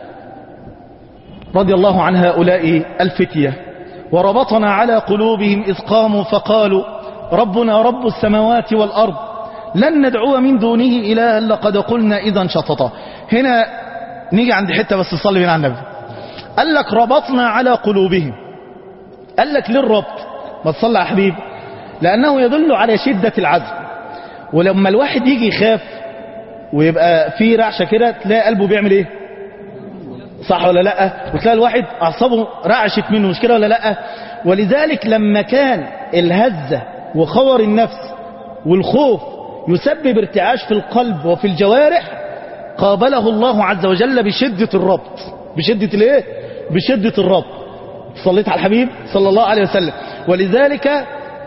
رضي الله عن هؤلاء الفتية وربطنا على قلوبهم إذ قاموا فقالوا ربنا رب السماوات والأرض لن ندعو من دونه إلها لقد قلنا إذا شططا هنا نيجي عند حتة بس صلي بنا على النبي قال لك ربطنا على قلوبهم قال لك للربط ما تصلى يا حبيب لأنه يدل على شدة العزم ولما الواحد يجي يخاف ويبقى في رعشة كده تلاقي قلبه بيعمل ايه صح ولا لا وتلاقي الواحد اعصابه رعشت منه مش كده ولا لا ولذلك لما كان الهزة وخور النفس والخوف يسبب ارتعاش في القلب وفي الجوارح قابله الله عز وجل بشدة الربط بشدة الايه بشدة الربط صليت على الحبيب صلى الله عليه وسلم ولذلك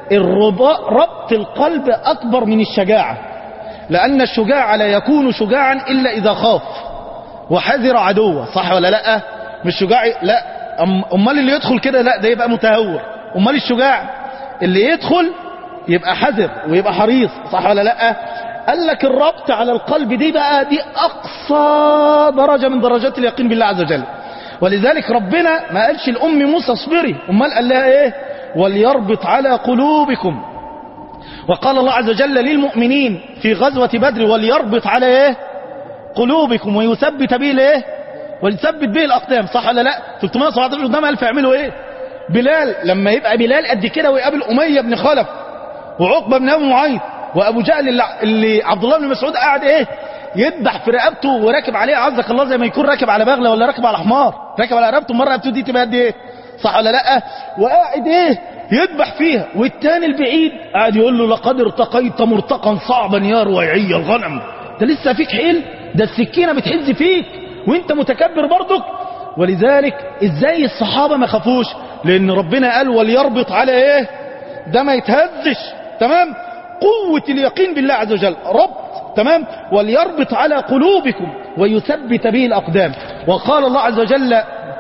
ربط القلب أكبر من الشجاعة لأن الشجاع لا يكون شجاعا إلا إذا خاف وحذر عدوه صح ولا لا مش شجاع لا أمال اللي يدخل كده لا ده يبقى متهور أمال الشجاع اللي يدخل يبقى حذر ويبقى حريص صح ولا لا قال لك الربط على القلب دي بقى دي أقصى درجة من درجات اليقين بالله عز وجل ولذلك ربنا ما قالش الأم موسى اصبري أمال قال لها إيه وليربط على قلوبكم وقال الله عز وجل للمؤمنين في غزوة بدر وليربط على ايه قلوبكم ويثبت به الايه وليثبت به الاقدام صح ولا لا 317 قدام الف يعملوا ايه بلال لما يبقى بلال قد كده ويقابل اميه بن خلف وعقبه بن ابي معيط وابو جهل اللي, اللي عبد الله بن مسعود قاعد ايه يذبح في رقبته وراكب عليه عزك الله زي ما يكون راكب على بغله ولا راكب على حمار راكب على رقبته مره رقبته دي تبقى قد ايه صح ولا لا وقاعد ايه يذبح فيها والتاني البعيد قاعد يقول له لقد ارتقيت مرتقا صعبا يا رويعي الغنم ده لسه فيك حيل ده السكينة بتحز فيك وانت متكبر برضك ولذلك ازاي الصحابة ما خافوش لان ربنا قال وليربط على ايه ده ما يتهزش تمام قوة اليقين بالله عز وجل ربط تمام وليربط على قلوبكم ويثبت به الأقدام وقال الله عز وجل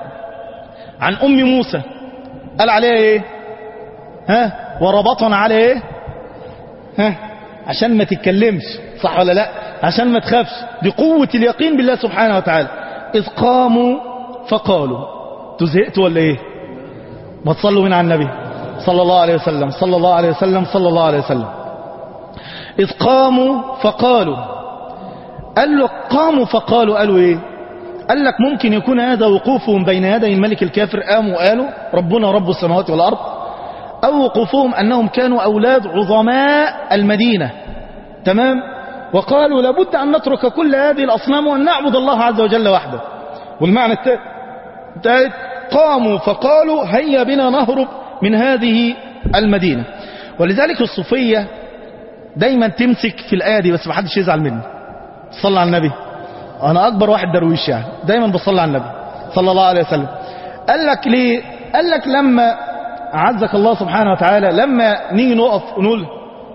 عن أم موسى قال عليها ايه ها وربطنا على ايه ها عشان ما تتكلمش صح ولا لا عشان ما تخافش دي قوة اليقين بالله سبحانه وتعالى إذ قاموا فقالوا تزهقتوا ولا ايه ما تصلوا من على النبي صلى الله عليه وسلم صلى الله عليه وسلم صلى الله عليه وسلم إذ قاموا فقالوا قال له قاموا فقالوا قالوا ايه قال لك ممكن يكون هذا وقوفهم بين يدي الملك الكافر قاموا قالوا ربنا رب السماوات والأرض أو وقوفهم أنهم كانوا أولاد عظماء المدينة تمام وقالوا لابد أن نترك كل هذه الأصنام وأن نعبد الله عز وجل وحده والمعنى الثالث قاموا فقالوا هيا بنا نهرب من هذه المدينة ولذلك الصوفية دايما تمسك في الآية دي بس محدش يزعل مني صلى على النبي أنا أكبر واحد درويش يعني دايما بصلي على النبي صلى الله عليه وسلم قال لك ليه قال لك لما أعزك الله سبحانه وتعالى لما نيجي نقف ونقول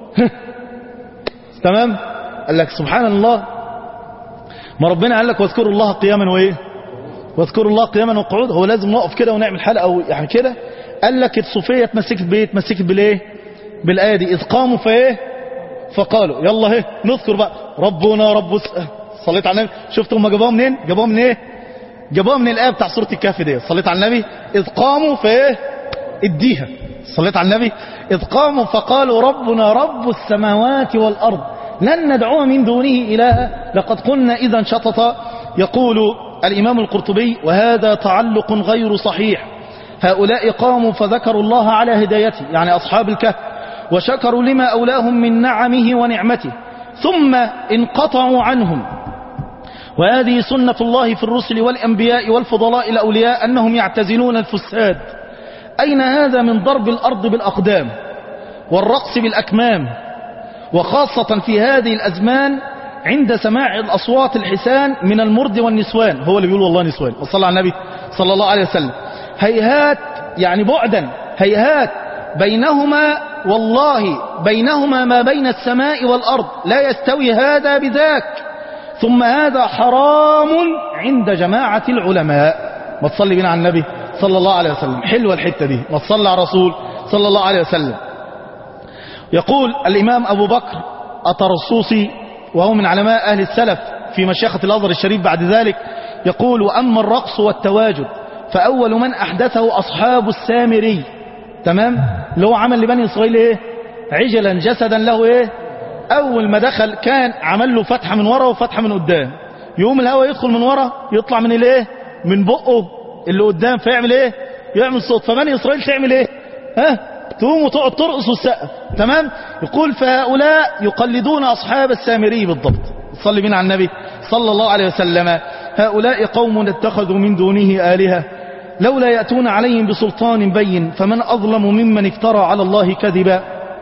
تمام قال لك سبحان الله ما ربنا قال لك واذكروا الله قياما وايه واذكروا الله قياما وقعودا هو لازم نقف كده ونعمل حلقه او يعني كده قال لك الصوفيه اتمسكت بايه اتمسكت بالايه بالايه دي اذ قاموا فايه فقالوا يلا اهي نذكر بقى ربنا رب س... صليت على النبي شفت هم جابوها منين جابوها من ايه جابوها من الايه بتاع سوره الكهف دي صليت على النبي اذ قاموا فايه اديها صليت على النبي اذ قاموا فقالوا ربنا رب السماوات والارض لن ندعو من دونه إلها لقد قلنا إذا شطط يقول الإمام القرطبي وهذا تعلق غير صحيح هؤلاء قاموا فذكروا الله على هدايته يعني أصحاب الكهف وشكروا لما أولاهم من نعمه ونعمته ثم انقطعوا عنهم وهذه سنة الله في الرسل والأنبياء والفضلاء الأولياء أنهم يعتزلون الفساد أين هذا من ضرب الأرض بالأقدام والرقص بالأكمام وخاصة في هذه الأزمان عند سماع الأصوات الحسان من المرد والنسوان هو اللي بيقول والله نسوان وصلى على النبي صلى الله عليه وسلم هيهات يعني بعدا هيهات بينهما والله بينهما ما بين السماء والأرض لا يستوي هذا بذاك ثم هذا حرام عند جماعة العلماء ما تصلي بنا على النبي صلى الله عليه وسلم حلوة الحتة دي ما تصلي على رسول صلى الله عليه وسلم يقول الإمام أبو بكر الطرسوسي وهو من علماء أهل السلف في مشيخة الأزهر الشريف بعد ذلك يقول وأما الرقص والتواجد فأول من أحدثه أصحاب السامري تمام اللي هو عمل لبني إسرائيل إيه عجلا جسدا له إيه أول ما دخل كان عمل له فتحة من ورا وفتحة من قدام يقوم الهواء يدخل من ورا يطلع من الإيه من بقه اللي قدام فيعمل إيه يعمل صوت فبني إسرائيل تعمل إيه ها تقوم وتقعد ترقص والسقف تمام يقول فهؤلاء يقلدون أصحاب السامري بالضبط صلي بنا على النبي صلى الله عليه وسلم هؤلاء قوم اتخذوا من دونه آلهة لولا يأتون عليهم بسلطان بين فمن أظلم ممن افترى على الله كذبا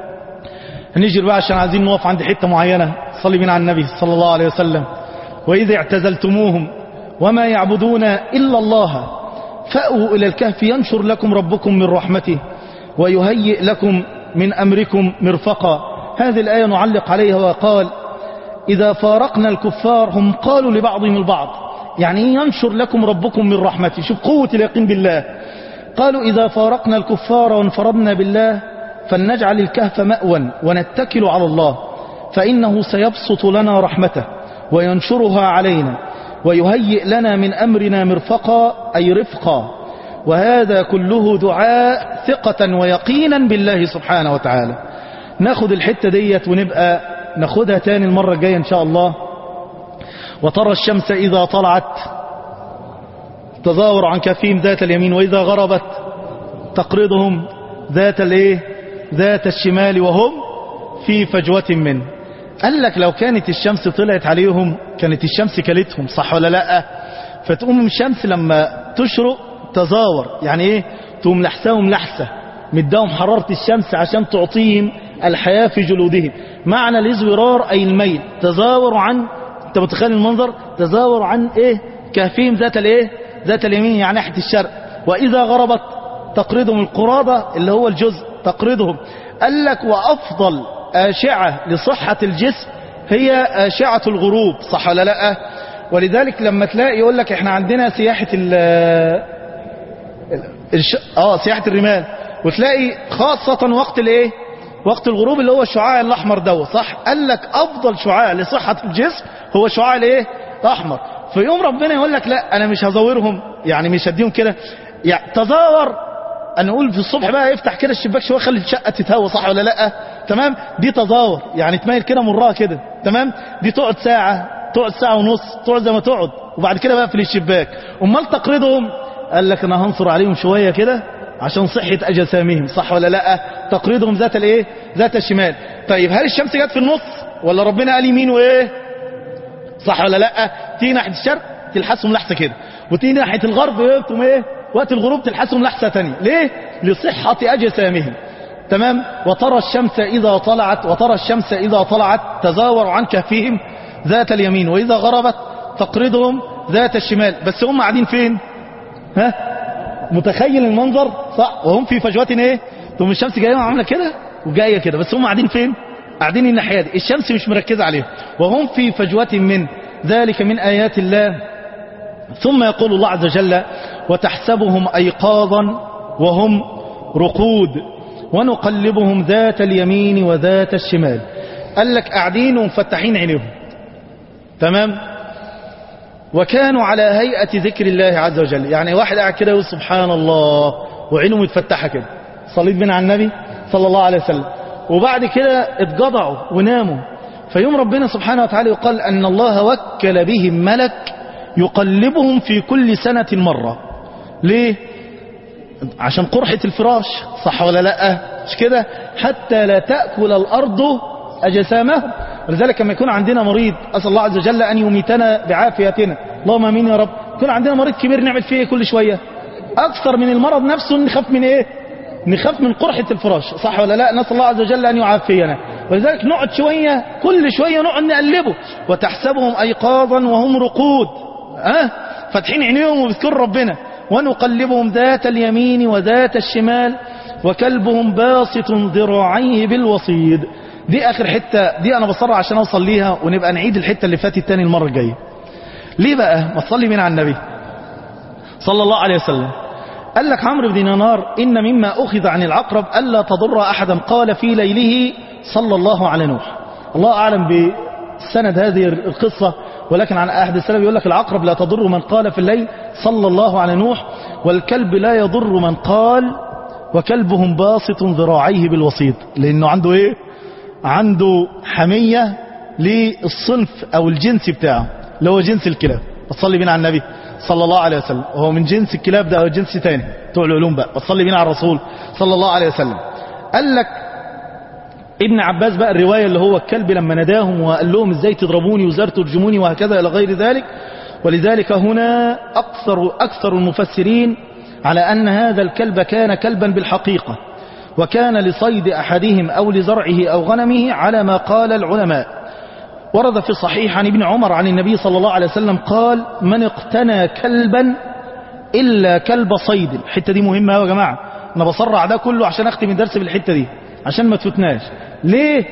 نجر بقى عشان عايزين نقف عند حتة معينة صلي بنا على النبي صلى الله عليه وسلم وإذا اعتزلتموهم وما يعبدون إلا الله فأووا إلى الكهف ينشر لكم ربكم من رحمته ويهيئ لكم من أمركم مرفقا هذه الآية نعلق عليها وقال إذا فارقنا الكفار هم قالوا لبعضهم البعض يعني ينشر لكم ربكم من رحمته شوف قوة اليقين بالله قالوا إذا فارقنا الكفار وانفردنا بالله فلنجعل الكهف مأوى ونتكل على الله فإنه سيبسط لنا رحمته وينشرها علينا ويهيئ لنا من أمرنا مرفقا أي رفقا وهذا كله دعاء ثقة ويقينا بالله سبحانه وتعالى ناخد الحتة ديت ونبقى ناخدها تاني المرة الجاية إن شاء الله وترى الشمس إذا طلعت تزاور عن كفيم ذات اليمين وإذا غربت تقرضهم ذات الايه ذات الشمال وهم في فجوة منه قال لك لو كانت الشمس طلعت عليهم كانت الشمس كلتهم صح ولا لا فتقوم الشمس لما تشرق تزاور يعني ايه تقوم لحساهم لحسة مداهم حرارة الشمس عشان تعطيهم الحياة في جلودهم معنى الازورار أي الميل تزاور عن انت متخيل المنظر تزاور عن ايه كهفهم ذات الايه ذات اليمين يعني ناحية الشرق وإذا غربت تقرضهم القرادة اللي هو الجزء تقرضهم قال لك وأفضل آشعة لصحة الجسم هي آشعة الغروب صح ولا لا ولذلك لما تلاقي يقول لك احنا عندنا سياحة ال الش... اه سياحة الرمال وتلاقي خاصة وقت الايه وقت الغروب اللي هو الشعاع الاحمر ده صح قال لك افضل شعاع لصحة الجسم هو شعاع الايه الاحمر في يوم ربنا يقول لك لا انا مش هزورهم يعني مش هديهم كده يعني تزاور انا اقول في الصبح بقى افتح كده الشباك شويه خلي الشقه تتهوى صح ولا لا تمام دي تزاور يعني تميل كده مرها كده تمام دي تقعد ساعه تقعد ساعة ونص تقعد زي ما تقعد وبعد كده بقى في الشباك امال تقريضهم قال لك انا هنصر عليهم شوية كده عشان صحة اجسامهم صح ولا لا تقريضهم ذات الايه ذات الشمال طيب هل الشمس جت في النص ولا ربنا قال يمين وايه صح ولا لا تيجي ناحية الشرق تلحسهم لحسة كده وتيجي ناحية الغرب يبقوا ايه وقت الغروب تلحسهم لحسة تانية ليه لصحة اجسامهم تمام وترى الشمس إذا طلعت وترى الشمس إذا طلعت تزاور عن كهفهم ذات اليمين وإذا غربت تقرضهم ذات الشمال بس هم قاعدين فين ها متخيل المنظر صح وهم في فجوة ايه ثم الشمس جايه عامله كده وجايه كده بس هم قاعدين فين قاعدين الناحيه دي الشمس مش مركزه عليهم وهم في فجوة من ذلك من آيات الله ثم يقول الله عز وجل وتحسبهم أيقاظا وهم رقود ونقلبهم ذات اليمين وذات الشمال قال لك قاعدين ومفتحين عينيهم تمام وكانوا على هيئة ذكر الله عز وجل يعني واحد قاعد كده يقول سبحان الله وعينه متفتحة كده صليت بنا على النبي صلى الله عليه وسلم وبعد كده اتجضعوا وناموا فيوم ربنا سبحانه وتعالى يقال أن الله وكل بهم ملك يقلبهم في كل سنة مرة ليه عشان قرحة الفراش صح ولا لا مش كده حتى لا تأكل الأرض أجسامهم ولذلك لما يكون عندنا مريض أسأل الله عز وجل أن يميتنا بعافيتنا اللهم امين يا رب يكون عندنا مريض كبير نعمل فيه إيه كل شوية أكثر من المرض نفسه نخاف من إيه نخاف من قرحة الفراش صح ولا لا نسأل الله عز وجل أن يعافينا ولذلك نقعد شوية كل شوية نقعد نقلبه وتحسبهم أيقاظا وهم رقود أه؟ فاتحين عينيهم وبيذكروا ربنا ونقلبهم ذات اليمين وذات الشمال وكلبهم باسط ذراعيه بالوصيد دي آخر حتة دي أنا بصرع عشان أوصل ليها ونبقى نعيد الحتة اللي فاتت تاني المرة الجاية ليه بقى ما تصلي من على النبي صلى الله عليه وسلم قال لك عمرو بن دينار إن مما أخذ عن العقرب ألا تضر أحدا قال في ليله صلى الله على نوح الله أعلم بسند هذه القصة ولكن عن أحد السلف يقول لك العقرب لا تضر من قال في الليل صلى الله على نوح والكلب لا يضر من قال وكلبهم باسط ذراعيه بالوسيط لأنه عنده إيه عنده حمية للصنف أو الجنس بتاعه اللي هو جنس الكلاب بتصلي بينا على النبي صلى الله عليه وسلم وهو من جنس الكلاب ده أو جنس تاني بتوع العلوم بقى بتصلي بينا على الرسول صلى الله عليه وسلم قال لك ابن عباس بقى الرواية اللي هو الكلب لما نداهم وقال لهم ازاي تضربوني وزار ترجموني وهكذا إلى غير ذلك ولذلك هنا أكثر, أكثر المفسرين على أن هذا الكلب كان كلبا بالحقيقة وكان لصيد أحدهم أو لزرعه أو غنمه على ما قال العلماء ورد في الصحيح عن ابن عمر عن النبي صلى الله عليه وسلم قال من اقتنى كلبا إلا كلب صيد الحتة دي مهمة يا جماعة أنا بصرع ده كله عشان أختم الدرس بالحتة دي عشان ما تفتناش ليه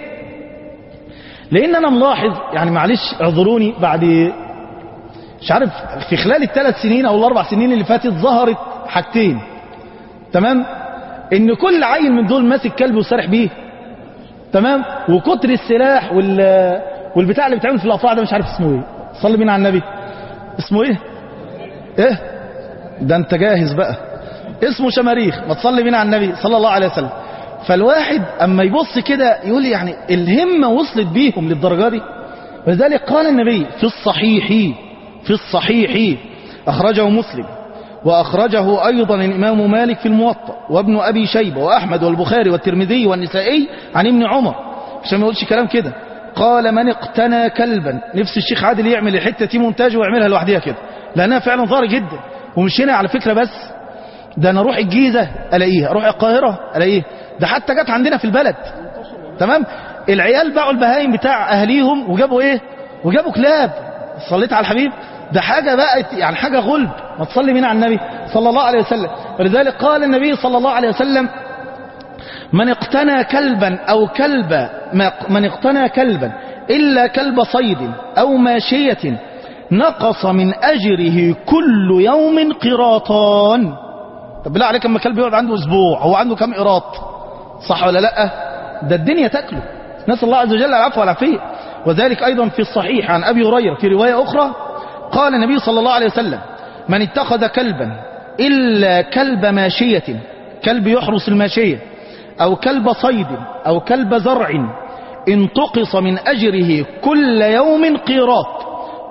لان انا ملاحظ يعني معلش اعذروني بعد مش عارف في خلال الثلاث سنين او الاربع سنين اللي فاتت ظهرت حاجتين تمام ان كل عيل من دول ماسك كلب وسارح بيه تمام وكتر السلاح وال والبتاع اللي بيتعمل في الافراح ده مش عارف اسمه ايه صلي بينا على النبي اسمه ايه ايه ده انت جاهز بقى اسمه شماريخ ما تصلي بينا على النبي صلى الله عليه وسلم فالواحد اما يبص كده يقول يعني الهمة وصلت بيهم للدرجة دي ولذلك قال النبي في الصحيح في الصحيح أخرجه مسلم وأخرجه أيضا الإمام مالك في الموطأ وابن أبي شيبة وأحمد والبخاري والترمذي والنسائي عن ابن عمر عشان ما يقولش كلام كده قال من اقتنى كلبا نفس الشيخ عادل يعمل الحتة دي مونتاج ويعملها لوحدها كده لأنها فعلا ظاهرة جدا ومش هنا على فكرة بس ده أنا أروح الجيزة ألاقيها أروح القاهرة ألاقيها ده حتى جت عندنا في البلد تمام العيال باعوا البهايم بتاع اهليهم وجابوا ايه وجابوا كلاب صليت على الحبيب ده حاجة بقت يعني حاجة غلب ما تصلي مين على النبي صلى الله عليه وسلم ولذلك قال النبي صلى الله عليه وسلم من اقتنى كلبا او كلب من اقتنى كلبا الا كلب صيد او ماشية نقص من اجره كل يوم قراطان طب بالله عليك اما كلب يقعد عنده اسبوع هو عنده كم قراط صح ولا لا ده الدنيا تاكله نسال الله عز وجل العفو والعافيه وذلك ايضا في الصحيح عن ابي هريره في روايه اخرى قال النبي صلى الله عليه وسلم من اتخذ كلبا الا كلب ماشيه كلب يحرس الماشيه او كلب صيد او كلب زرع انتقص من اجره كل يوم قيراط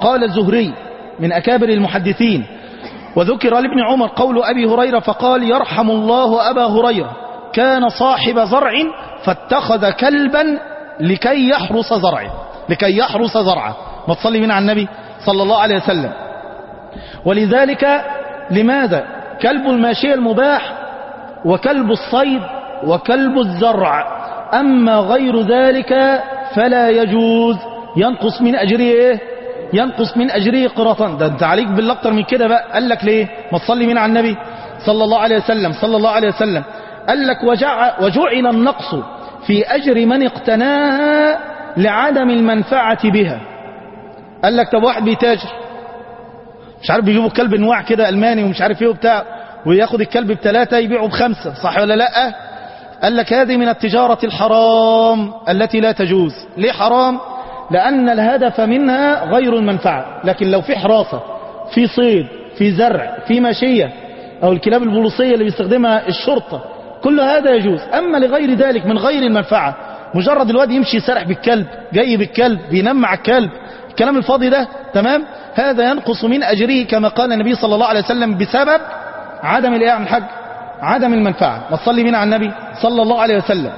قال الزهري من أكابر المحدثين وذكر لابن عمر قول أبي هريرة فقال يرحم الله أبا هريرة كان صاحب زرع فاتخذ كلبا لكي يحرس زرعه لكي يحرس زرعه ما تصلي من على النبي صلى الله عليه وسلم ولذلك لماذا كلب الماشية المباح وكلب الصيد وكلب الزرع أما غير ذلك فلا يجوز ينقص من أجره إيه ينقص من أجره قراطان ده انت عليك بالأكتر من كده بقى قال لك ليه ما تصلي من على النبي صلى الله عليه وسلم صلى الله عليه وسلم قال لك وجع وجعل النقص في أجر من اقتناها لعدم المنفعة بها قال لك طب واحد بيتاجر مش عارف بيجيبوا الكلب انواع كده الماني ومش عارف ايه وبتاع وياخد الكلب بثلاثة يبيعه بخمسة صح ولا لا قال لك هذه من التجارة الحرام التي لا تجوز ليه حرام لأن الهدف منها غير المنفعة لكن لو في حراسة في صيد في زرع في ماشية أو الكلاب البوليسية اللي بيستخدمها الشرطة كل هذا يجوز أما لغير ذلك من غير المنفعة مجرد الواد يمشي سرح بالكلب جاي بالكلب بينام مع الكلب الكلام الفاضي ده تمام هذا ينقص من أجره كما قال النبي صلى الله عليه وسلم بسبب عدم الإيه عن الحج عدم المنفعة وصلي بنا على النبي صلى الله عليه وسلم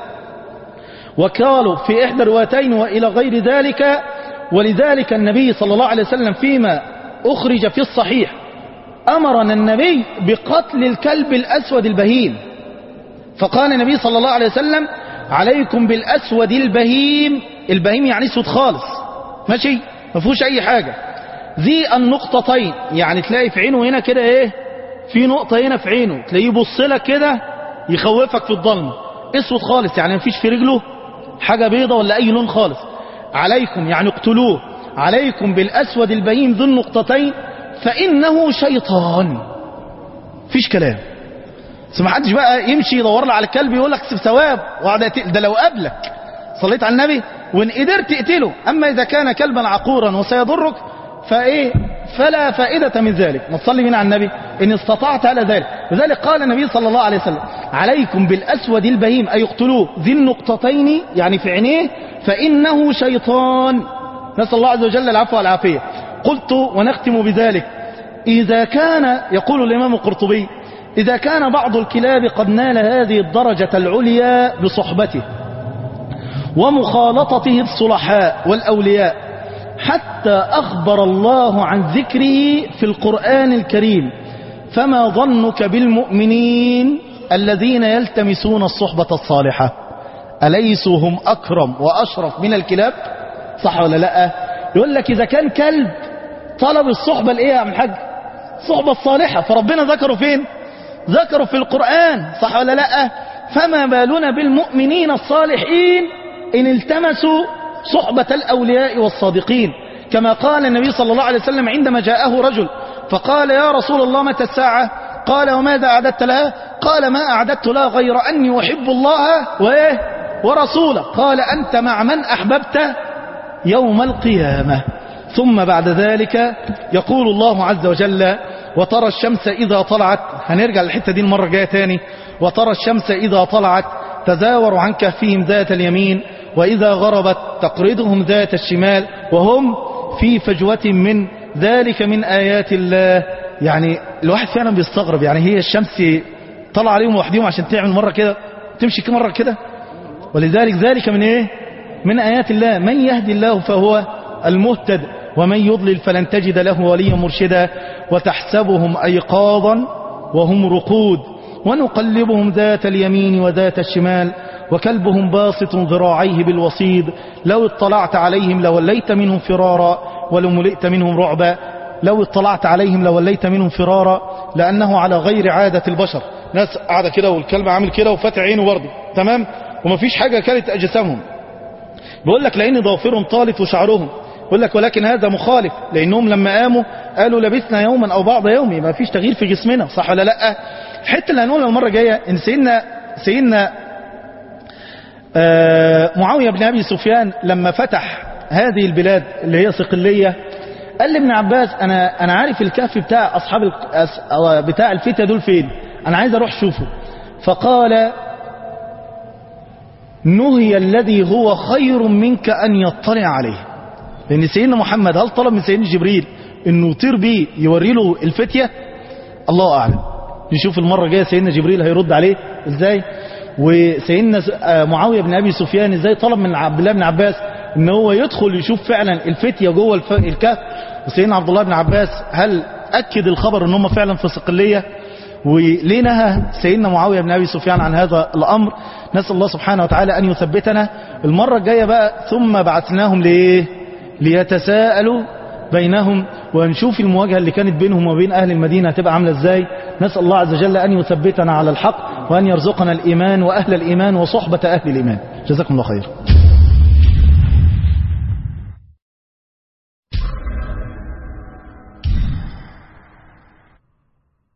وقالوا في إحدى الروايتين وإلى غير ذلك ولذلك النبي صلى الله عليه وسلم فيما أخرج في الصحيح أمرنا النبي بقتل الكلب الأسود البهيم فقال النبي صلى الله عليه وسلم عليكم بالأسود البهيم البهيم يعني اسود خالص ماشي ما فيهوش أي حاجة ذي النقطتين يعني تلاقي في عينه هنا كده ايه في نقطة هنا في عينه تلاقيه يبص لك كده يخوفك في الضلمة اسود خالص يعني مفيش في رجله حاجة بيضة ولا اي لون خالص عليكم يعني اقتلوه عليكم بالاسود البهيم ذو النقطتين فانه شيطان فيش كلام بس ما حدش بقى يمشي يدور له على الكلب يقول لك ثواب وقعد يقتل. ده لو قابلك صليت على النبي وان قدرت تقتله اما اذا كان كلبا عقورا وسيضرك فايه فلا فائدة من ذلك ما تصلي من على النبي إن استطعت على ذلك لذلك قال النبي صلى الله عليه وسلم عليكم بالأسود البهيم أي يقتلوه ذي النقطتين يعني في عينيه فإنه شيطان نسأل الله عز وجل العفو والعافية قلت ونختم بذلك إذا كان يقول الإمام القرطبي إذا كان بعض الكلاب قد نال هذه الدرجة العليا بصحبته ومخالطته الصلحاء والأولياء حتى أخبر الله عن ذكره في القرآن الكريم فما ظنك بالمؤمنين الذين يلتمسون الصحبة الصالحة أليسوا هم أكرم وأشرف من الكلاب صح ولا لا يقول لك إذا كان كلب طلب الصحبة الإيه يا عم الحاج الصحبة الصالحة فربنا ذكره فين ذكره في القرآن صح ولا لا فما بالنا بالمؤمنين الصالحين إن التمسوا صحبة الأولياء والصادقين كما قال النبي صلى الله عليه وسلم عندما جاءه رجل فقال يا رسول الله متى الساعة قال وماذا أعددت لها قال ما أعددت لها غير أني أحب الله وإيه ورسوله قال أنت مع من أحببت يوم القيامة ثم بعد ذلك يقول الله عز وجل وترى الشمس إذا طلعت هنرجع للحتة دي المرة الجاية تاني وترى الشمس إذا طلعت تزاور عن كهفهم ذات اليمين وإذا غربت تقرضهم ذات الشمال وهم في فجوة من ذلك من آيات الله يعني الواحد فعلا بيستغرب يعني هي الشمس طلع عليهم لوحدهم عشان تعمل مرة كده تمشي كم مرة كده ولذلك ذلك من ايه من آيات الله من يهدي الله فهو المهتد ومن يضلل فلن تجد له وليا مرشدا وتحسبهم أيقاظا وهم رقود ونقلبهم ذات اليمين وذات الشمال وكلبهم باسط ذراعيه بالوصيد لو اطلعت عليهم لوليت منهم فرارا ولو ملئت منهم رعبا لو اطلعت عليهم لوليت منهم فرارا لأنه على غير عادة البشر ناس قاعدة كده والكلب عامل كده وفاتح عينه برضه تمام ومفيش حاجة كانت أجسامهم بيقول لك لأن ضوافرهم طالت وشعرهم يقول لك ولكن هذا مخالف لأنهم لما قاموا قالوا لبثنا يوما أو بعض يوم ما فيش تغيير في جسمنا صح ولا لا الحته اللي هنقولها المرة الجاية إن سيدنا سيدنا آه معاوية بن أبي سفيان لما فتح هذه البلاد اللي هي صقلية قال لابن عباس أنا, أنا عارف الكهف بتاع أصحاب بتاع الفتى دول فين أنا عايز أروح شوفه فقال نهي الذي هو خير منك أن يطلع عليه لأن سيدنا محمد هل طلب من سيدنا جبريل انه يطير بيه يوري له الفتية الله أعلم نشوف المرة الجاية سيدنا جبريل هيرد عليه ازاي وسيدنا معاوية بن أبي سفيان ازاي طلب من عبد الله بن عباس ان هو يدخل يشوف فعلا الفتية جوه الف- الكهف وسيدنا عبد الله بن عباس هل أكد الخبر ان هم فعلا في صقلية وليه نهى سيدنا معاوية بن أبي سفيان عن هذا الأمر نسأل الله سبحانه وتعالى أن يثبتنا المرة الجاية بقى ثم بعثناهم ليه ليتساءلوا بينهم ونشوف المواجهة اللي كانت بينهم وبين أهل المدينة هتبقى عاملة ازاي نسأل الله عز وجل أن يثبتنا على الحق وأن يرزقنا الإيمان وأهل الإيمان وصحبة أهل الإيمان جزاكم الله خير